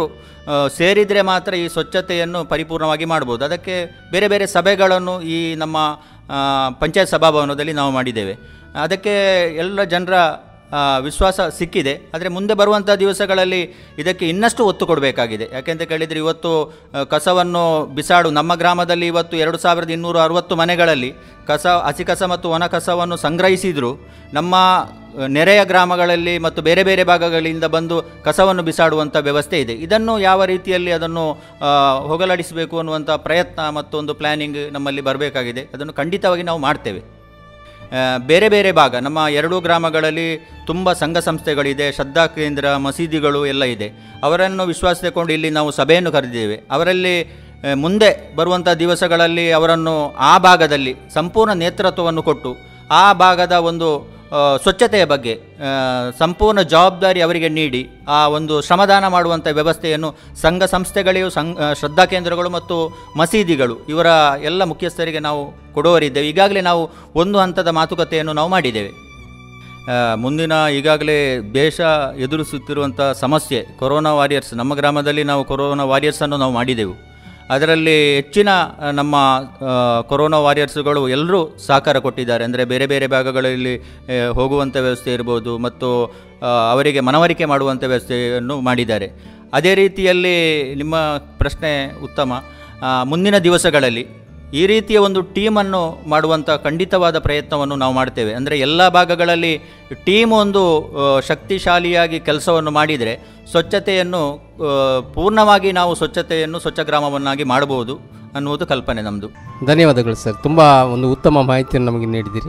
ಆ, ಸೇರಿದರೆ ಮಾತ್ರ ಈ ಸ್ವಚ್ಛತೆಯನ್ನು ಪರಿಪೂರ್ಣವಾಗಿ ಮಾಡ್ಬೋದು ಅದಕ್ಕೆ ಬೇರೆ ಬೇರೆ ಸಭೆಗಳನ್ನು ಈ ನಮ್ಮ ಆ, ಪಂಚಾಯತ್ ಸಭಾಭವನದಲ್ಲಿ ನಾವು ಮಾಡಿದ್ದೇವೆ ಅದಕ್ಕೆ ಎಲ್ಲ ಜನರ ಆ, ವಿಶ್ವಾಸ ಸಿಕ್ಕಿದೆ ಆದರೆ ಮುಂದೆ ಬರುವಂಥ ದಿವಸಗಳಲ್ಲಿ ಇದಕ್ಕೆ ಇನ್ನಷ್ಟು ಒತ್ತು ಕೊಡಬೇಕಾಗಿದೆ ಯಾಕೆಂತ ಕೇಳಿದರೆ ಇವತ್ತು ಆ, ಕಸವನ್ನು ಬಿಸಾಡು ನಮ್ಮ ಗ್ರಾಮದಲ್ಲಿ ಇವತ್ತು ಎರಡು ಸಾವಿರದ ಇನ್ನೂರ ಅರವತ್ತು ಮನೆಗಳಲ್ಲಿ ಕಸ ಹಸಿ ಕಸ ಮತ್ತು ಒಣ ಕಸವನ್ನು ಸಂಗ್ರಹಿಸಿದರೂ ನಮ್ಮ ಆ, ನೆರೆಯ ಗ್ರಾಮಗಳಲ್ಲಿ ಮತ್ತು ಬೇರೆ ಬೇರೆ ಭಾಗಗಳಿಂದ ಬಂದು ಕಸವನ್ನು ಬಿಸಾಡುವಂಥ ವ್ಯವಸ್ಥೆ ಇದೆ ಇದನ್ನು ಯಾವ ರೀತಿಯಲ್ಲಿ ಅದನ್ನು ಆ, ಹೋಗಲಾಡಿಸಬೇಕು ಅನ್ನುವಂಥ ಪ್ರಯತ್ನ ಮತ್ತು ಒಂದು ಪ್ಲ್ಯಾನಿಂಗ್ ನಮ್ಮಲ್ಲಿ ಬರಬೇಕಾಗಿದೆ ಅದನ್ನು ಖಂಡಿತವಾಗಿ ನಾವು ಮಾಡ್ತೇವೆ ಆ, ಬೇರೆ ಬೇರೆ ಭಾಗ ನಮ್ಮ ಎರಡೂ ಗ್ರಾಮಗಳಲ್ಲಿ ತುಂಬ ಸಂಘ ಸಂಸ್ಥೆಗಳಿದೆ ಶ್ರದ್ಧಾ ಕೇಂದ್ರ ಮಸೀದಿಗಳು ಎಲ್ಲ ಇದೆ ಅವರನ್ನು ವಿಶ್ವಾಸ ತಗೊಂಡು ಇಲ್ಲಿ ನಾವು ಸಭೆಯನ್ನು ಕರೆದಿದ್ದೇವೆ ಅವರಲ್ಲಿ ಆ, ಮುಂದೆ ಬರುವಂಥ ದಿವಸಗಳಲ್ಲಿ ಅವರನ್ನು ಆ ಭಾಗದಲ್ಲಿ ಸಂಪೂರ್ಣ ನೇತೃತ್ವವನ್ನು ಕೊಟ್ಟು ಆ ಭಾಗದ ಒಂದು ಆ, ಸ್ವಚ್ಛತೆಯ ಬಗ್ಗೆ ಆ, ಸಂಪೂರ್ಣ ಜವಾಬ್ದಾರಿ ಅವರಿಗೆ ನೀಡಿ ಆ ಒಂದು ಶ್ರಮದಾನ ಮಾಡುವಂಥ ವ್ಯವಸ್ಥೆಯನ್ನು ಸಂಘ ಸಂಸ್ಥೆಗಳಿಗೂ ಸಂಘ ಆ, ಶ್ರದ್ಧಾ ಕೇಂದ್ರಗಳು ಮತ್ತು ಮಸೀದಿಗಳು ಇವರ ಎಲ್ಲ ಮುಖ್ಯಸ್ಥರಿಗೆ ನಾವು ಕೊಡುವರಿದ್ದೇವೆ ಈಗಾಗಲೇ ನಾವು ಒಂದು ಹಂತದ ಮಾತುಕತೆಯನ್ನು ನಾವು ಮಾಡಿದ್ದೇವೆ ಆ, ಮುಂದಿನ ಈಗಾಗಲೇ ದೇಶ ಎದುರಿಸುತ್ತಿರುವಂಥ ಸಮಸ್ಯೆ ಕೊರೋನಾ ವಾರಿಯರ್ಸ್ ನಮ್ಮ ಗ್ರಾಮದಲ್ಲಿ ನಾವು ಕೊರೋನಾ ವಾರಿಯರ್ಸನ್ನು ನಾವು ಮಾಡಿದೆವು ಅದರಲ್ಲಿ ಹೆಚ್ಚಿನ ಆ, ನಮ್ಮ ಆ, ಕೊರೋನಾ ವಾರಿಯರ್ಸ್ಗಳು ಎಲ್ಲರೂ ಸಹಕಾರ ಕೊಟ್ಟಿದ್ದಾರೆ ಅಂದರೆ ಬೇರೆ ಬೇರೆ ಭಾಗಗಳಲ್ಲಿ ಆ, ಹೋಗುವಂಥ ವ್ಯವಸ್ಥೆ ಇರ್ಬೋದು ಮತ್ತು ಆ, ಅವರಿಗೆ ಮನವರಿಕೆ ಮಾಡುವಂಥ ವ್ಯವಸ್ಥೆಯನ್ನು ಮಾಡಿದ್ದಾರೆ ಅದೇ ರೀತಿಯಲ್ಲಿ ನಿಮ್ಮ ಪ್ರಶ್ನೆ ಉತ್ತಮ ಆ, ಮುಂದಿನ ದಿವಸಗಳಲ್ಲಿ ಈ ರೀತಿಯ ಒಂದು ಟೀಮನ್ನು ಮಾಡುವಂಥ ಖಂಡಿತವಾದ ಪ್ರಯತ್ನವನ್ನು ನಾವು ಮಾಡ್ತೇವೆ ಅಂದರೆ ಎಲ್ಲ ಭಾಗಗಳಲ್ಲಿ ಟೀಮ್ ಒಂದು ಆ, ಶಕ್ತಿಶಾಲಿಯಾಗಿ ಕೆಲಸವನ್ನು ಮಾಡಿದರೆ ಸ್ವಚ್ಛತೆಯನ್ನು ಆ, ಪೂರ್ಣವಾಗಿ ನಾವು ಸ್ವಚ್ಛತೆಯನ್ನು ಸ್ವಚ್ಛ ಗ್ರಾಮವನ್ನಾಗಿ ಮಾಡಬಹುದು ಅನ್ನುವುದು ಕಲ್ಪನೆ ನಮ್ಮದು ಧನ್ಯವಾದಗಳು ಸರ್ ತುಂಬ ಒಂದು ಉತ್ತಮ ಮಾಹಿತಿಯನ್ನು ನಮಗೆ ನೀಡಿದಿರಿ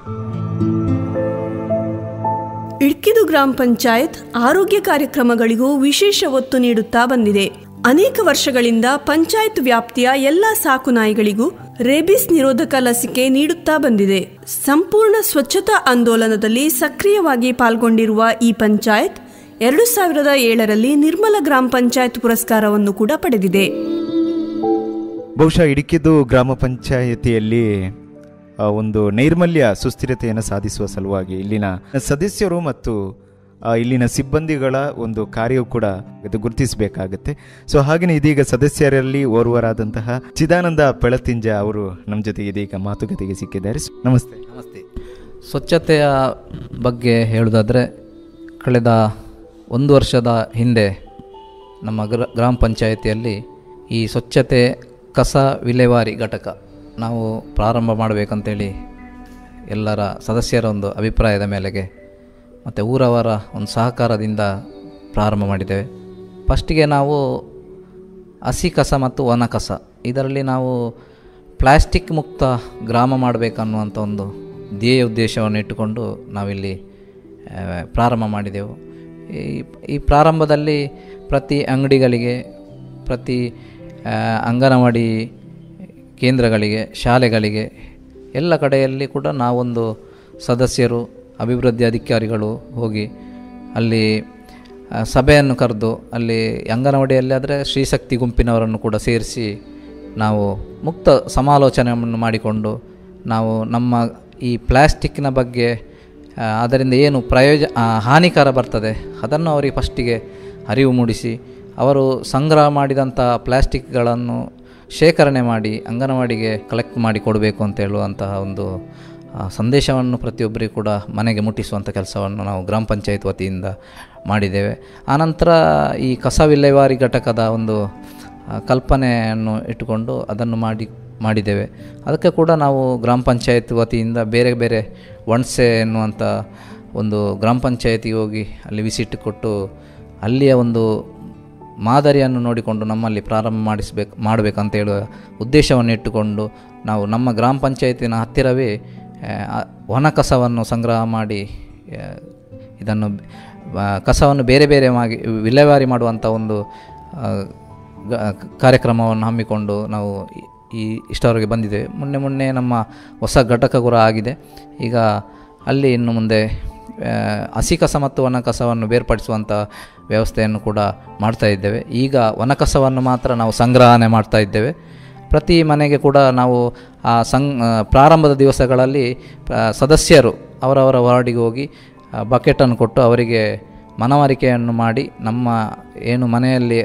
ಇಡ್ಕಿದು ಗ್ರಾಮ ಪಂಚಾಯತ್ ಆರೋಗ್ಯ ಕಾರ್ಯಕ್ರಮಗಳಿಗೂ ವಿಶೇಷ ಒತ್ತು ನೀಡುತ್ತಾ ಬಂದಿದೆ ಅನೇಕ ವರ್ಷಗಳಿಂದ ಪಂಚಾಯತ್ ವ್ಯಾಪ್ತಿಯ ಎಲ್ಲಾ ಸಾಕು ನಾಯಿಗಳಿಗೂ ರೇಬಿಸ್ ನಿರೋಧಕ ಲಸಿಕೆ ನೀಡುತ್ತಾ ಬಂದಿದೆ ಸಂಪೂರ್ಣ ಸ್ವಚ್ಛತಾ ಆಂದೋಲನದಲ್ಲಿ ಸಕ್ರಿಯವಾಗಿ ಪಾಲ್ಗೊಂಡಿರುವ ಈ ಪಂಚಾಯತ್ ಎರಡು ಸಾವಿರದ ಏಳರಲ್ಲಿ ನಿರ್ಮಲ ಗ್ರಾಮ ಪಂಚಾಯತ್ ಪುರಸ್ಕಾರವನ್ನು ಕೂಡ ಪಡೆದಿದೆ ಬಹುಶಃ ಇಡುಕಿದು ಗ್ರಾಮ ಪಂಚಾಯತಿಯಲ್ಲಿ ಆ, ಒಂದು ನೈರ್ಮಲ್ಯ ಸುಸ್ಥಿರತೆಯನ್ನು ಸಾಧಿಸುವ ಸಲುವಾಗಿ ಇಲ್ಲಿನ ಸದಸ್ಯರು ಮತ್ತು ಆ, ಇಲ್ಲಿನ ಸಿಬ್ಬಂದಿಗಳ ಒಂದು ಕಾರ್ಯವು ಕೂಡ ಇದು ಗುರುತಿಸಬೇಕಾಗುತ್ತೆ ಸೊ ಹಾಗೆಯೇ ಇದೀಗ ಸದಸ್ಯರಲ್ಲಿ ಓರ್ವರಾದಂತಹ ಚಿದಾನಂದ ಬೆಳತಿಂಜ ಅವರು ನಮ್ಮ ಜೊತೆಗೆ ಇದೀಗ ಮಾತುಕತೆಗೆ ಸಿಕ್ಕಿದ್ದಾರೆ ನಮಸ್ತೆ ನಮಸ್ತೆ ಸ್ವಚ್ಛತೆಯ ಬಗ್ಗೆ ಹೇಳುವುದಾದರೆ ಕಳೆದ ಒಂದು ವರ್ಷದ ಹಿಂದೆ ನಮ್ಮ ಗ್ರ ಗ್ರಾಮ ಪಂಚಾಯಿತಿಯಲ್ಲಿ ಈ ಸ್ವಚ್ಛತೆ ಕಸ ವಿಲೇವಾರಿ ಘಟಕ ನಾವು ಪ್ರಾರಂಭ ಮಾಡಬೇಕಂತೇಳಿ ಎಲ್ಲರ ಸದಸ್ಯರ ಒಂದು ಅಭಿಪ್ರಾಯದ ಮೇಲೆಗೆ ಮತ್ತು ಊರವರ ಒಂದು ಸಹಕಾರದಿಂದ ಪ್ರಾರಂಭ ಮಾಡಿದ್ದೇವೆ ಫಸ್ಟಿಗೆ ನಾವು ಹಸಿ ಕಸ ಮತ್ತು ಒಣ ಕಸ ಇದರಲ್ಲಿ ನಾವು ಪ್ಲಾಸ್ಟಿಕ್ ಮುಕ್ತ ಗ್ರಾಮ ಮಾಡಬೇಕನ್ನುವಂಥ ಒಂದು ಧ್ಯೇಯ ಉದ್ದೇಶವನ್ನು ಇಟ್ಟುಕೊಂಡು ನಾವಿಲ್ಲಿ ಆ, ಪ್ರಾರಂಭ ಮಾಡಿದೆವು ಈ ಈ ಪ್ರಾರಂಭದಲ್ಲಿ ಪ್ರತಿ ಅಂಗಡಿಗಳಿಗೆ ಪ್ರತಿ ಆ, ಅಂಗನವಾಡಿ ಕೇಂದ್ರಗಳಿಗೆ ಶಾಲೆಗಳಿಗೆ ಎಲ್ಲ ಕಡೆಯಲ್ಲಿ ಕೂಡ ನಾವೊಂದು ಸದಸ್ಯರು ಅಭಿವೃದ್ಧಿ ಅಧಿಕಾರಿಗಳು ಹೋಗಿ ಅಲ್ಲಿ ಆ, ಸಭೆಯನ್ನು ಕರೆದು ಅಲ್ಲಿ ಅಂಗನವಾಡಿಯಲ್ಲಿ ಆದರೆ ಶ್ರೀಶಕ್ತಿ ಗುಂಪಿನವರನ್ನು ಕೂಡ ಸೇರಿಸಿ ನಾವು ಮುಕ್ತ ಸಮಾಲೋಚನೆಯನ್ನು ಮಾಡಿಕೊಂಡು ನಾವು ನಮ್ಮ ಈ ಪ್ಲ್ಯಾಸ್ಟಿಕ್ನ ಬಗ್ಗೆ ಆ, ಅದರಿಂದ ಏನು ಪ್ರಯೋಜ ಆ, ಹಾನಿಕರ ಬರ್ತದೆ ಅದನ್ನು ಅವರಿಗೆ ಫಸ್ಟಿಗೆ ಅರಿವು ಮೂಡಿಸಿ ಅವರು ಸಂಗ್ರಹ ಮಾಡಿದಂಥ ಪ್ಲ್ಯಾಸ್ಟಿಕ್ಗಳನ್ನು ಶೇಖರಣೆ ಮಾಡಿ ಅಂಗನವಾಡಿಗೆ ಕಲೆಕ್ಟ್ ಮಾಡಿ ಕೊಡಬೇಕು ಅಂತ ಹೇಳುವಂತಹ ಒಂದು ಆ, ಸಂದೇಶವನ್ನು ಪ್ರತಿಯೊಬ್ಬರಿಗೂ ಕೂಡ ಮನೆಗೆ ಮುಟ್ಟಿಸುವಂಥ ಕೆಲಸವನ್ನು ನಾವು ಗ್ರಾಮ ಪಂಚಾಯತ್ ವತಿಯಿಂದ ಮಾಡಿದ್ದೇವೆ ಆನಂತರ ಈ ಕಸ ವಿಲೇವಾರಿ ಘಟಕದ ಒಂದು ಆ, ಕಲ್ಪನೆಯನ್ನು ಇಟ್ಟುಕೊಂಡು ಅದನ್ನು ಮಾಡಿ ಮಾಡಿದ್ದೇವೆ ಅದಕ್ಕೆ ಕೂಡ ನಾವು ಗ್ರಾಮ ಪಂಚಾಯತ್ ವತಿಯಿಂದ ಬೇರೆ ಬೇರೆ ಒಣಸೆ ಎನ್ನುವಂಥ ಒಂದು ಗ್ರಾಮ ಪಂಚಾಯತಿಗೆ ಹೋಗಿ ಅಲ್ಲಿ ವಿಸಿಟ್ ಕೊಟ್ಟು ಅಲ್ಲಿಯ ಒಂದು ಮಾದರಿಯನ್ನು ನೋಡಿಕೊಂಡು ನಮ್ಮಲ್ಲಿ ಪ್ರಾರಂಭ ಮಾಡಿಸಬೇಕು ಮಾಡಬೇಕಂತ ಹೇಳುವ ಉದ್ದೇಶವನ್ನು ಇಟ್ಟುಕೊಂಡು ನಾವು ನಮ್ಮ ಗ್ರಾಮ ಪಂಚಾಯತಿನ ಹತ್ತಿರವೇ ಆ, ಒಣ ಕಸವನ್ನು ಸಂಗ್ರಹ ಮಾಡಿ ಆ, ಇದನ್ನು ಆ, ಕಸವನ್ನು ಬೇರೆ ಬೇರೆ ಮಾಡಿ ವಿಲೇವಾರಿ ಮಾಡುವಂಥ ಒಂದು ಆ, ಗ- ಕಾರ್ಯಕ್ರಮವನ್ನು ಹಮ್ಮಿಕೊಂಡು ನಾವು ಈ- ಈ ಇಷ್ಟವರೆಗೆ ಬಂದಿದ್ದೇವೆ ಮೊನ್ನೆ ಮೊನ್ನೆ ನಮ್ಮ ಹೊಸ ಘಟಕ ಕೂಡ ಆಗಿದೆ ಈಗ ಅಲ್ಲಿ ಇನ್ನು ಮುಂದೆ ಆ, ಹಸಿ ಕಸ ಮತ್ತು ಒಣ ಕಸವನ್ನು ಬೇರ್ಪಡಿಸುವಂಥ ವ್ಯವಸ್ಥೆಯನ್ನು ಕೂಡ ಮಾಡ್ತಾ ಇದ್ದೇವೆ ಈಗ ಒಣ ಕಸವನ್ನು ಮಾತ್ರ ನಾವು ಸಂಗ್ರಹಣೆ ಮಾಡ್ತಾ ಇದ್ದೇವೆ ಪ್ರತಿ ಮನೆಗೆ ಕೂಡ ನಾವು ಆ ಸಂ ಆ, ಪ್ರಾರಂಭದ ದಿವಸಗಳಲ್ಲಿ ಆ, ಸದಸ್ಯರು ಅವರವರ ವಾರ್ಡಿಗೆ ಹೋಗಿ ಬಕೆಟನ್ನು ಕೊಟ್ಟು ಅವರಿಗೆ ಮನವರಿಕೆಯನ್ನು ಮಾಡಿ ನಮ್ಮ ಏನು ಮನೆಯಲ್ಲಿ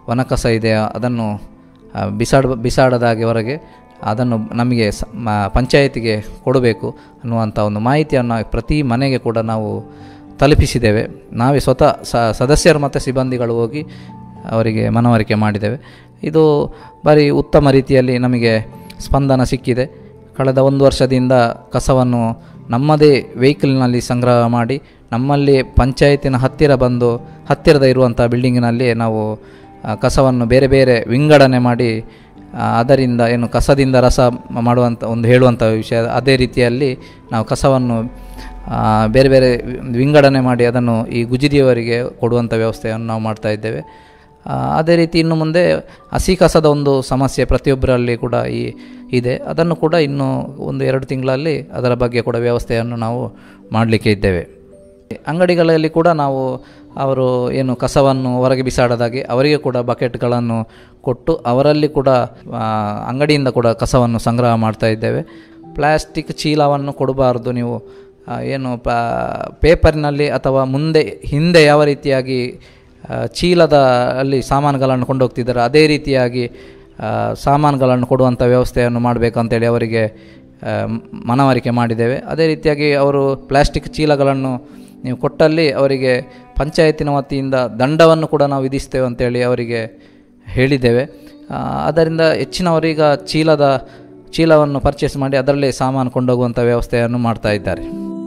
ವನಕಸ ಇದೆಯಾ ಅದನ್ನು ಆ, ಬಿಸಾಡ ಬಿಸಾಡದಾಗೆ ಹೊರಗೆ ಅದನ್ನು ನಮಗೆ ಸ ಮ- ಪಂಚಾಯತಿಗೆ ಕೊಡಬೇಕು ಅನ್ನುವಂಥ ಒಂದು ಮಾಹಿತಿಯನ್ನು ಪ್ರತಿ ಮನೆಗೆ ಕೂಡ ನಾವು ತಲುಪಿಸಿದ್ದೇವೆ ನಾವೇ ಸ್ವತಃ ಸ ಸದಸ್ಯರು ಮತ್ತು ಸಿಬ್ಬಂದಿಗಳು ಹೋಗಿ ಅವರಿಗೆ ಮನವರಿಕೆ ಮಾಡಿದ್ದೇವೆ ಇದು ಭಾರಿ ಉತ್ತಮ ರೀತಿಯಲ್ಲಿ ನಮಗೆ ಸ್ಪಂದನ ಸಿಕ್ಕಿದೆ ಕಳೆದ ಒಂದು ವರ್ಷದಿಂದ ಕಸವನ್ನು ನಮ್ಮದೇ ವೆಹಿಕಲ್ನಲ್ಲಿ ಸಂಗ್ರಹ ಮಾಡಿ ನಮ್ಮಲ್ಲಿ ಪಂಚಾಯತಿನ ಹತ್ತಿರ ಬಂದು ಹತ್ತಿರದ ಇರುವಂಥ ಬಿಲ್ಡಿಂಗಿನಲ್ಲಿ ನಾವು ಆ, ಕಸವನ್ನು ಬೇರೆ ಬೇರೆ ವಿಂಗಡಣೆ ಮಾಡಿ ಆ, ಅದರಿಂದ ಏನು ಕಸದಿಂದ ರಸ ಮ- ಮಾಡುವಂಥ ಒಂದು ಹೇಳುವಂಥ ವಿಷಯ ಅದೇ ರೀತಿಯಲ್ಲಿ ನಾವು ಕಸವನ್ನು ಆ, ಬೇರೆ ಬೇರೆ ವಿ- ವಿಂಗಡಣೆ ಮಾಡಿ ಅದನ್ನು ಈ ಗುಜಿರಿಯವರಿಗೆ ಕೊಡುವಂಥ ವ್ಯವಸ್ಥೆಯನ್ನು ನಾವು ಮಾಡ್ತಾ ಇದ್ದೇವೆ ಆ, ಅದೇ ರೀತಿ ಇನ್ನು ಮುಂದೆ ಹಸಿ ಕಸದ ಒಂದು ಸಮಸ್ಯೆ ಪ್ರತಿಯೊಬ್ಬರಲ್ಲಿ ಕೂಡ ಈ ಇದೆ ಅದನ್ನು ಕೂಡ ಇನ್ನು ಒಂದು ಎರಡು ತಿಂಗಳಲ್ಲಿ ಅದರ ಬಗ್ಗೆ ಕೂಡ ವ್ಯವಸ್ಥೆಯನ್ನು ನಾವು ಮಾಡಲಿಕ್ಕೆ ಇದ್ದೇವೆ ಅಂಗಡಿಗಳಲ್ಲಿ ಕೂಡ ನಾವು ಅವರು ಏನು ಕಸವನ್ನು ಹೊರಗೆ ಬಿಸಾಡದಾಗೆ ಅವರಿಗೆ ಕೂಡ ಬಕೆಟ್ಗಳನ್ನು ಕೊಟ್ಟು ಅವರಲ್ಲಿ ಕೂಡ ಆ, ಅಂಗಡಿಯಿಂದ ಕೂಡ ಕಸವನ್ನು ಸಂಗ್ರಹ ಮಾಡ್ತಾ ಇದ್ದೇವೆ ಪ್ಲಾಸ್ಟಿಕ್ ಚೀಲವನ್ನು ಕೊಡಬಾರ್ದು ನೀವು ಆ, ಏನು ಪ ಪೇಪರ್ನಲ್ಲಿ ಅಥವಾ ಮುಂದೆ ಹಿಂದೆ ಯಾವ ರೀತಿಯಾಗಿ ಆ, ಚೀಲದ ಅಲ್ಲಿ ಸಾಮಾನುಗಳನ್ನು ಕೊಂಡೋಗ್ತಿದ್ದಾರೆ ಅದೇ ರೀತಿಯಾಗಿ ಆ, ಸಾಮಾನುಗಳನ್ನು ಕೊಡುವಂಥ ವ್ಯವಸ್ಥೆಯನ್ನು ಮಾಡಬೇಕಂತೇಳಿ ಅವರಿಗೆ ಆ, ಮ್- ಮನವರಿಕೆ ಮಾಡಿದ್ದೇವೆ ಅದೇ ರೀತಿಯಾಗಿ ಅವರು ಪ್ಲಾಸ್ಟಿಕ್ ಚೀಲಗಳನ್ನು ನೀವು ಕೊಟ್ಟಲ್ಲಿ ಅವರಿಗೆ ಪಂಚಾಯತಿನ ವತಿಯಿಂದ ದಂಡವನ್ನು ಕೂಡ ನಾವು ವಿಧಿಸ್ತೇವೆ ಅಂತೇಳಿ ಅವರಿಗೆ ಹೇಳಿದ್ದೇವೆ ಆ, ಅದರಿಂದ ಹೆಚ್ಚಿನವರೀಗ ಚೀಲದ ಚೀಲವನ್ನು ಪರ್ಚೇಸ್ ಮಾಡಿ ಅದರಲ್ಲೇ ಸಾಮಾನು ಕೊಂಡೋಗುವಂಥ ವ್ಯವಸ್ಥೆಯನ್ನು ಮಾಡ್ತಾ ಇದ್ದಾರೆ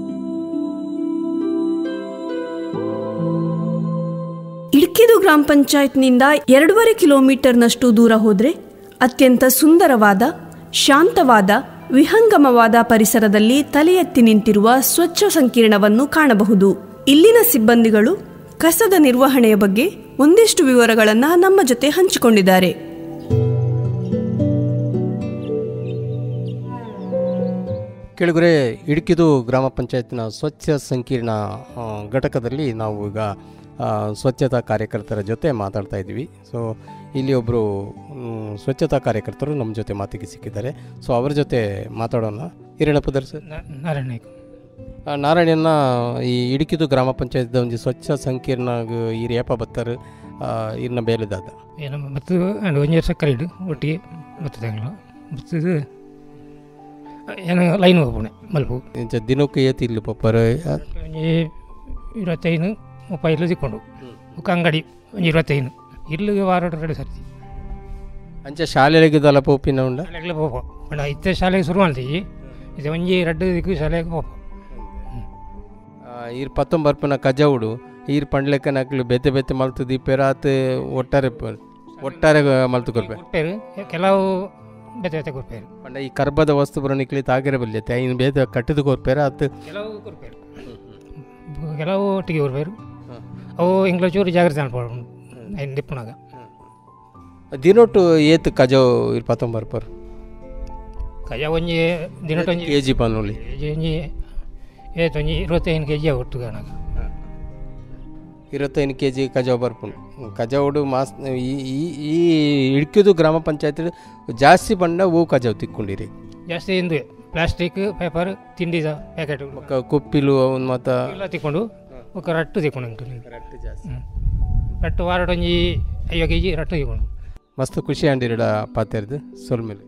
ಇಡ್ಕಿದು ಗ್ರಾಮ ಪಂಚಾಯತ್ನಿಂದ ಎರಡೂವರೆ ಕಿಲೋಮೀಟರ್ನಷ್ಟು ದೂರ ಹೋದರೆ ಅತ್ಯಂತ ಸುಂದರವಾದ ಶಾಂತವಾದ ವಿಹಂಗಮವಾದ ಪರಿಸರದಲ್ಲಿ ತಲೆ ಎತ್ತಿ ನಿಂತಿರುವ ಸ್ವಚ್ಛ ಸಂಕೀರ್ಣವನ್ನು ಕಾಣಬಹುದು ಇಲ್ಲಿನ ಸಿಬ್ಬಂದಿಗಳು ಕಸದ ನಿರ್ವಹಣೆಯ ಬಗ್ಗೆ ಒಂದಿಷ್ಟು ವಿವರಗಳನ್ನು ನಮ್ಮ ಜೊತೆ ಹಂಚಿಕೊಂಡಿದ್ದಾರೆ ಕೆಳಗರೆ ಇಡುಕಿದು ಗ್ರಾಮ ಪಂಚಾಯತ್ನ ಸ್ವಚ್ಛ ಸಂಕೀರ್ಣ ಆ, ಘಟಕದಲ್ಲಿ ನಾವು ಈಗ ಆ, ಸ್ವಚ್ಛತಾ ಕಾರ್ಯಕರ್ತರ ಜೊತೆ ಮಾತಾಡ್ತಾ ಇದ್ದೀವಿ ಸೊ ಇಲ್ಲಿ ಒಬ್ಬರು ಸ್ವಚ್ಛತಾ ಕಾರ್ಯಕರ್ತರು ನಮ್ಮ ಜೊತೆ ಮಾತಿಗೆ ಸಿಕ್ಕಿದ್ದಾರೆ ಸೊ ಅವ್ರ ಜೊತೆ ಮಾತಾಡೋಣ ಹಿರಣಪ್ಪದರ್ ಸರ್ ನಾರಾಯಣ ಆ, ನಾರಾಯಣನ ಈ ಇಡುಕಿದು ಗ್ರಾಮ ಪಂಚಾಯತ್ದ ಒಂದು ಸ್ವಚ್ಛ ಸಂಕೀರ್ಣ ಈ ರೇಪ ಬತ್ತರು ಇನ್ನ ಬೇಲೆದಾದ ಏನು ಮತ್ತು ಅಂಡ್ ಒಂಜಿ ವರ್ಷ ಕರೀಡು ಒಟ್ಟಿಗೆ ಬರ್ತದೆ ಮತ್ತು ಇದು ಏನು ಲೈನ್ ಹೋಗ್ಬೋಣೆ ಮಲ್ಪು ಇಂಚ ದಿನಕ್ಕೆ ಏತಿ ಇಲ್ಲಿ ಪಪ್ಪರು ಒಂಜಿ ಇರುವತ್ತೈದು ಮುಪ್ಪೈದು ಸಿಕ್ಕೊಂಡು ಮುಖ ಅಂಗಡಿ ಒಂಜಿ ಇರುವತ್ತೈದು ಇಲ್ಲಿಗೆ ವಾರ ಎರಡು ಸರ್ತಿ ಅಂಚ ಶಾಲೆಗೆ ದಲ ಪೋಪಿನ ಉಂಡ ಶಾಲೆಗೆ ಹೋಗೋ ಬಡ ಇತ್ತೆ ಶಾಲೆಗೆ ಶುರು ಮಾಡ್ತೀವಿ ಇದು ಒಂಜಿ ಎರಡು ದಿಕ್ಕು ಶಾಲೆಗೆ ಹೋಗೋ ಈರ್ ಪತ್ತೊಂಬರ್ಪನ ಕಜವುಡು ಈರ್ ಪಂಡ್ಲೆಕ್ಕ ನಕ್ಲು ಬೆತ್ತೆ ಬೆತ್ತೆ ಮಲ್ತು ದೀಪೆರಾತ್ ಒಟ್ಟಾರೆ ಪ- ಒಟ್ಟಾರೆ ಮಲ್ತು ಕೊರ್ಪೆ ಕೊಡ್ಪೇರು ಕೆಲವು ಬೆತೆ ಬೆತೆ ಕೊಡ್ಪೇರು ಪಂಡ ಈ ಕರ್ಬದ ವಸ್ತು ಬರೋ ನಿಕ್ಲಿ ತಾಗಿರ ಬಲ್ಯತೆ ಇನ್ನು ಬೇದ ಕಟ್ಟಿದ ಕೊರ್ಪೇರ ಅತ್ ಕೆಲವು ಕೊಡ್ಪೇರು ಕೆಲವು ಒಟ್ಟಿಗೆ ಕೊಡ್ಪೇರು ಅವು ಇಂಗ್ಲ ಚೂರು ಜಾಗ್ರತೆ ಅನ್ಬೋದು ಐದು ದಿಪ್ಪುನಾಗ ದಿನೊಟ್ಟು ಏತ್ ಕಜವು ಇರ್ ಪತ್ತೊಂಬರ್ಪರ್ ಕಜ ಒಂಜಿ ದಿನಟ ಒಂಜಿ ಕೆ ಜಿ ಪನ್ನೊಲಿ ಕೆಜಿ ಒಂಜಿ ಏತ್ ಒಂಜಿ ಇರುವತ್ತೈದು ಕೆ ಜಿ ಒಟ್ಟು ಗಣಗ ಇರುವತ್ತೈದು ಕೆ ಜಿ ಕಜಾವ್ ಬರ್ಪುಂಡು ಕಜಾವುಡು ಮಾಸ್ ಈ ಈ ಈ ಇಡ್ಕಿದು ಗ್ರಾಮ ಪಂಚಾಯತ್ ಜಾಸ್ತಿ ಬಂಡ ಹೂ ಕಜಾವ್ ತಿಕ್ಕೊಂಡಿರಿ ಜಾಸ್ತಿ ಇಂದು ಪ್ಲಾಸ್ಟಿಕ್ ಪೇಪರ್ ತಿಂಡಿದ ಪ್ಯಾಕೆಟ್ ಕ- ಕುಪ್ಪಿಲು ಅವನ್ ಮತ್ತ ಎಲ್ಲ ತಿಕ್ಕೊಂಡು ఒక ರಟ್ಟು ತಿಕ್ಕೊಂಡು ಉಂಟು ರಟ್ಟು ವಾರಡ್ ಒಂಜಿ ಐವ ಕೆ ಜಿ ರಟ್ಟು ತಿಕ್ಕೊಂಡು ಮಸ್ತ್ ಖುಷಿ ಅಂಡಿರಡ ಪಾತೆರ್ದು ಸೊಲ್ಮೇಲೆ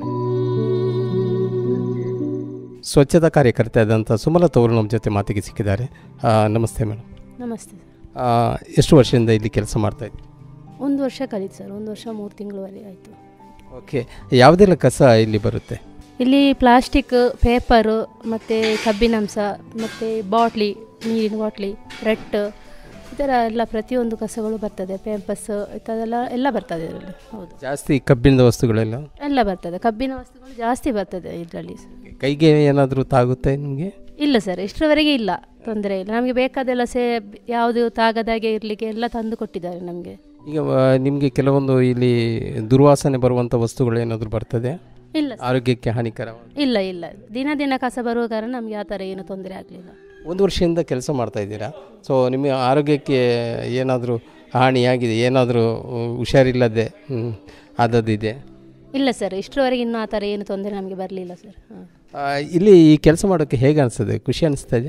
ಸ್ವಚ್ಛತಾ ಕಾರ್ಯಕರ್ತೆ ಆದಂಥ ಸುಮಲತಾ ಅವರು ನಮ್ಮ ಜೊತೆ ಮಾತಿಗೆ ಸಿಕ್ಕಿದ್ದಾರೆ ಆ, ನಮಸ್ತೆ ಮೇಡಮ್ ನಮಸ್ತೆ ಸರ್ ಆ, ಎಷ್ಟು ವರ್ಷದಿಂದ ಇಲ್ಲಿ ಕೆಲಸ ಮಾಡ್ತಾ ಇದ್ದೀವಿ ಒಂದು ವರ್ಷ ಕಲಿತು ಸರ್ ಒಂದು ವರ್ಷ ಮೂರು ತಿಂಗಳವರೆಗೆ ಆಯಿತು ಓಕೆ ಯಾವುದೆಲ್ಲ ಕಸ ಇಲ್ಲಿ ಬರುತ್ತೆ ಇಲ್ಲಿ ಪ್ಲಾಸ್ಟಿಕ್ ಪೇಪರು ಮತ್ತು ಕಬ್ಬಿನಾಂಶ ಮತ್ತು ಬಾಟ್ಲಿ ನೀರಿನ ಬಾಟ್ಲಿ ಬ್ರೆಡ್ ಈ ಥರ ಎಲ್ಲ ಪ್ರತಿಯೊಂದು ಕಸಗಳು ಬರ್ತದೆ ಪೇಂಪಸ್ ಈ ಥರದೆಲ್ಲ ಎಲ್ಲ ಬರ್ತದೆ ಇದರಲ್ಲಿ ಹೌದು ಜಾಸ್ತಿ ಕಬ್ಬಿಣದ ವಸ್ತುಗಳೆಲ್ಲ ಎಲ್ಲ ಬರ್ತದೆ ಕಬ್ಬಿನ ವಸ್ತುಗಳು ಜಾಸ್ತಿ ಬರ್ತದೆ ಇದರಲ್ಲಿ ಕೈಗೆ ಏನಾದರೂ ತಾಗುತ್ತೆ ನಿಮಗೆ ಇಲ್ಲ ಸರ್ ಇಷ್ಟರವರೆಗೆ ಇಲ್ಲ ತೊಂದರೆ ಇಲ್ಲ ನಮಗೆ ಬೇಕಾದೆಲ್ಲ ಸೇ ಯಾವುದು ತಾಗದಾಗೆ ಇರಲಿಕ್ಕೆ ಎಲ್ಲ ತಂದು ಕೊಟ್ಟಿದ್ದಾರೆ ನಮಗೆ ಈಗ ನಿಮಗೆ ಕೆಲವೊಂದು ಇಲ್ಲಿ ದುರ್ವಾಸನೆ ಬರುವಂಥ ವಸ್ತುಗಳು ಏನಾದರೂ ಬರ್ತದೆ ಇಲ್ಲ ಆರೋಗ್ಯಕ್ಕೆ ಹಾನಿಕರ ಇಲ್ಲ ಇಲ್ಲ ದಿನ ದಿನ ಕಸ ಬರುವ ಕಾರಣ ನಮಗೆ ಆ ಥರ ಏನು ತೊಂದರೆ ಆಗಲಿಲ್ಲ ಒಂದು ವರ್ಷದಿಂದ ಕೆಲಸ ಮಾಡ್ತಾ ಇದ್ದೀರಾ ಸೊ ನಿಮಗೆ ಆರೋಗ್ಯಕ್ಕೆ ಏನಾದರೂ ಹಾನಿಯಾಗಿದೆ ಏನಾದರೂ ಹುಷಾರಿಲ್ಲದೆ ಹ್ಮ್, ಆದದ್ದಿದೆ ಇಲ್ಲ ಸರ್ ಇಷ್ಟರವರೆಗೆ ಇನ್ನೂ ಆ ಥರ ಏನು ತೊಂದರೆ ನಮಗೆ ಬರಲಿಲ್ಲ ಸರ್ ಹಾಂ ಆ, ಇಲ್ಲಿ ಈ ಕೆಲಸ ಮಾಡೋಕ್ಕೆ ಹೇಗೆ ಅನಿಸ್ತದೆ ಖುಷಿ ಅನಿಸ್ತಾ ಇದೆ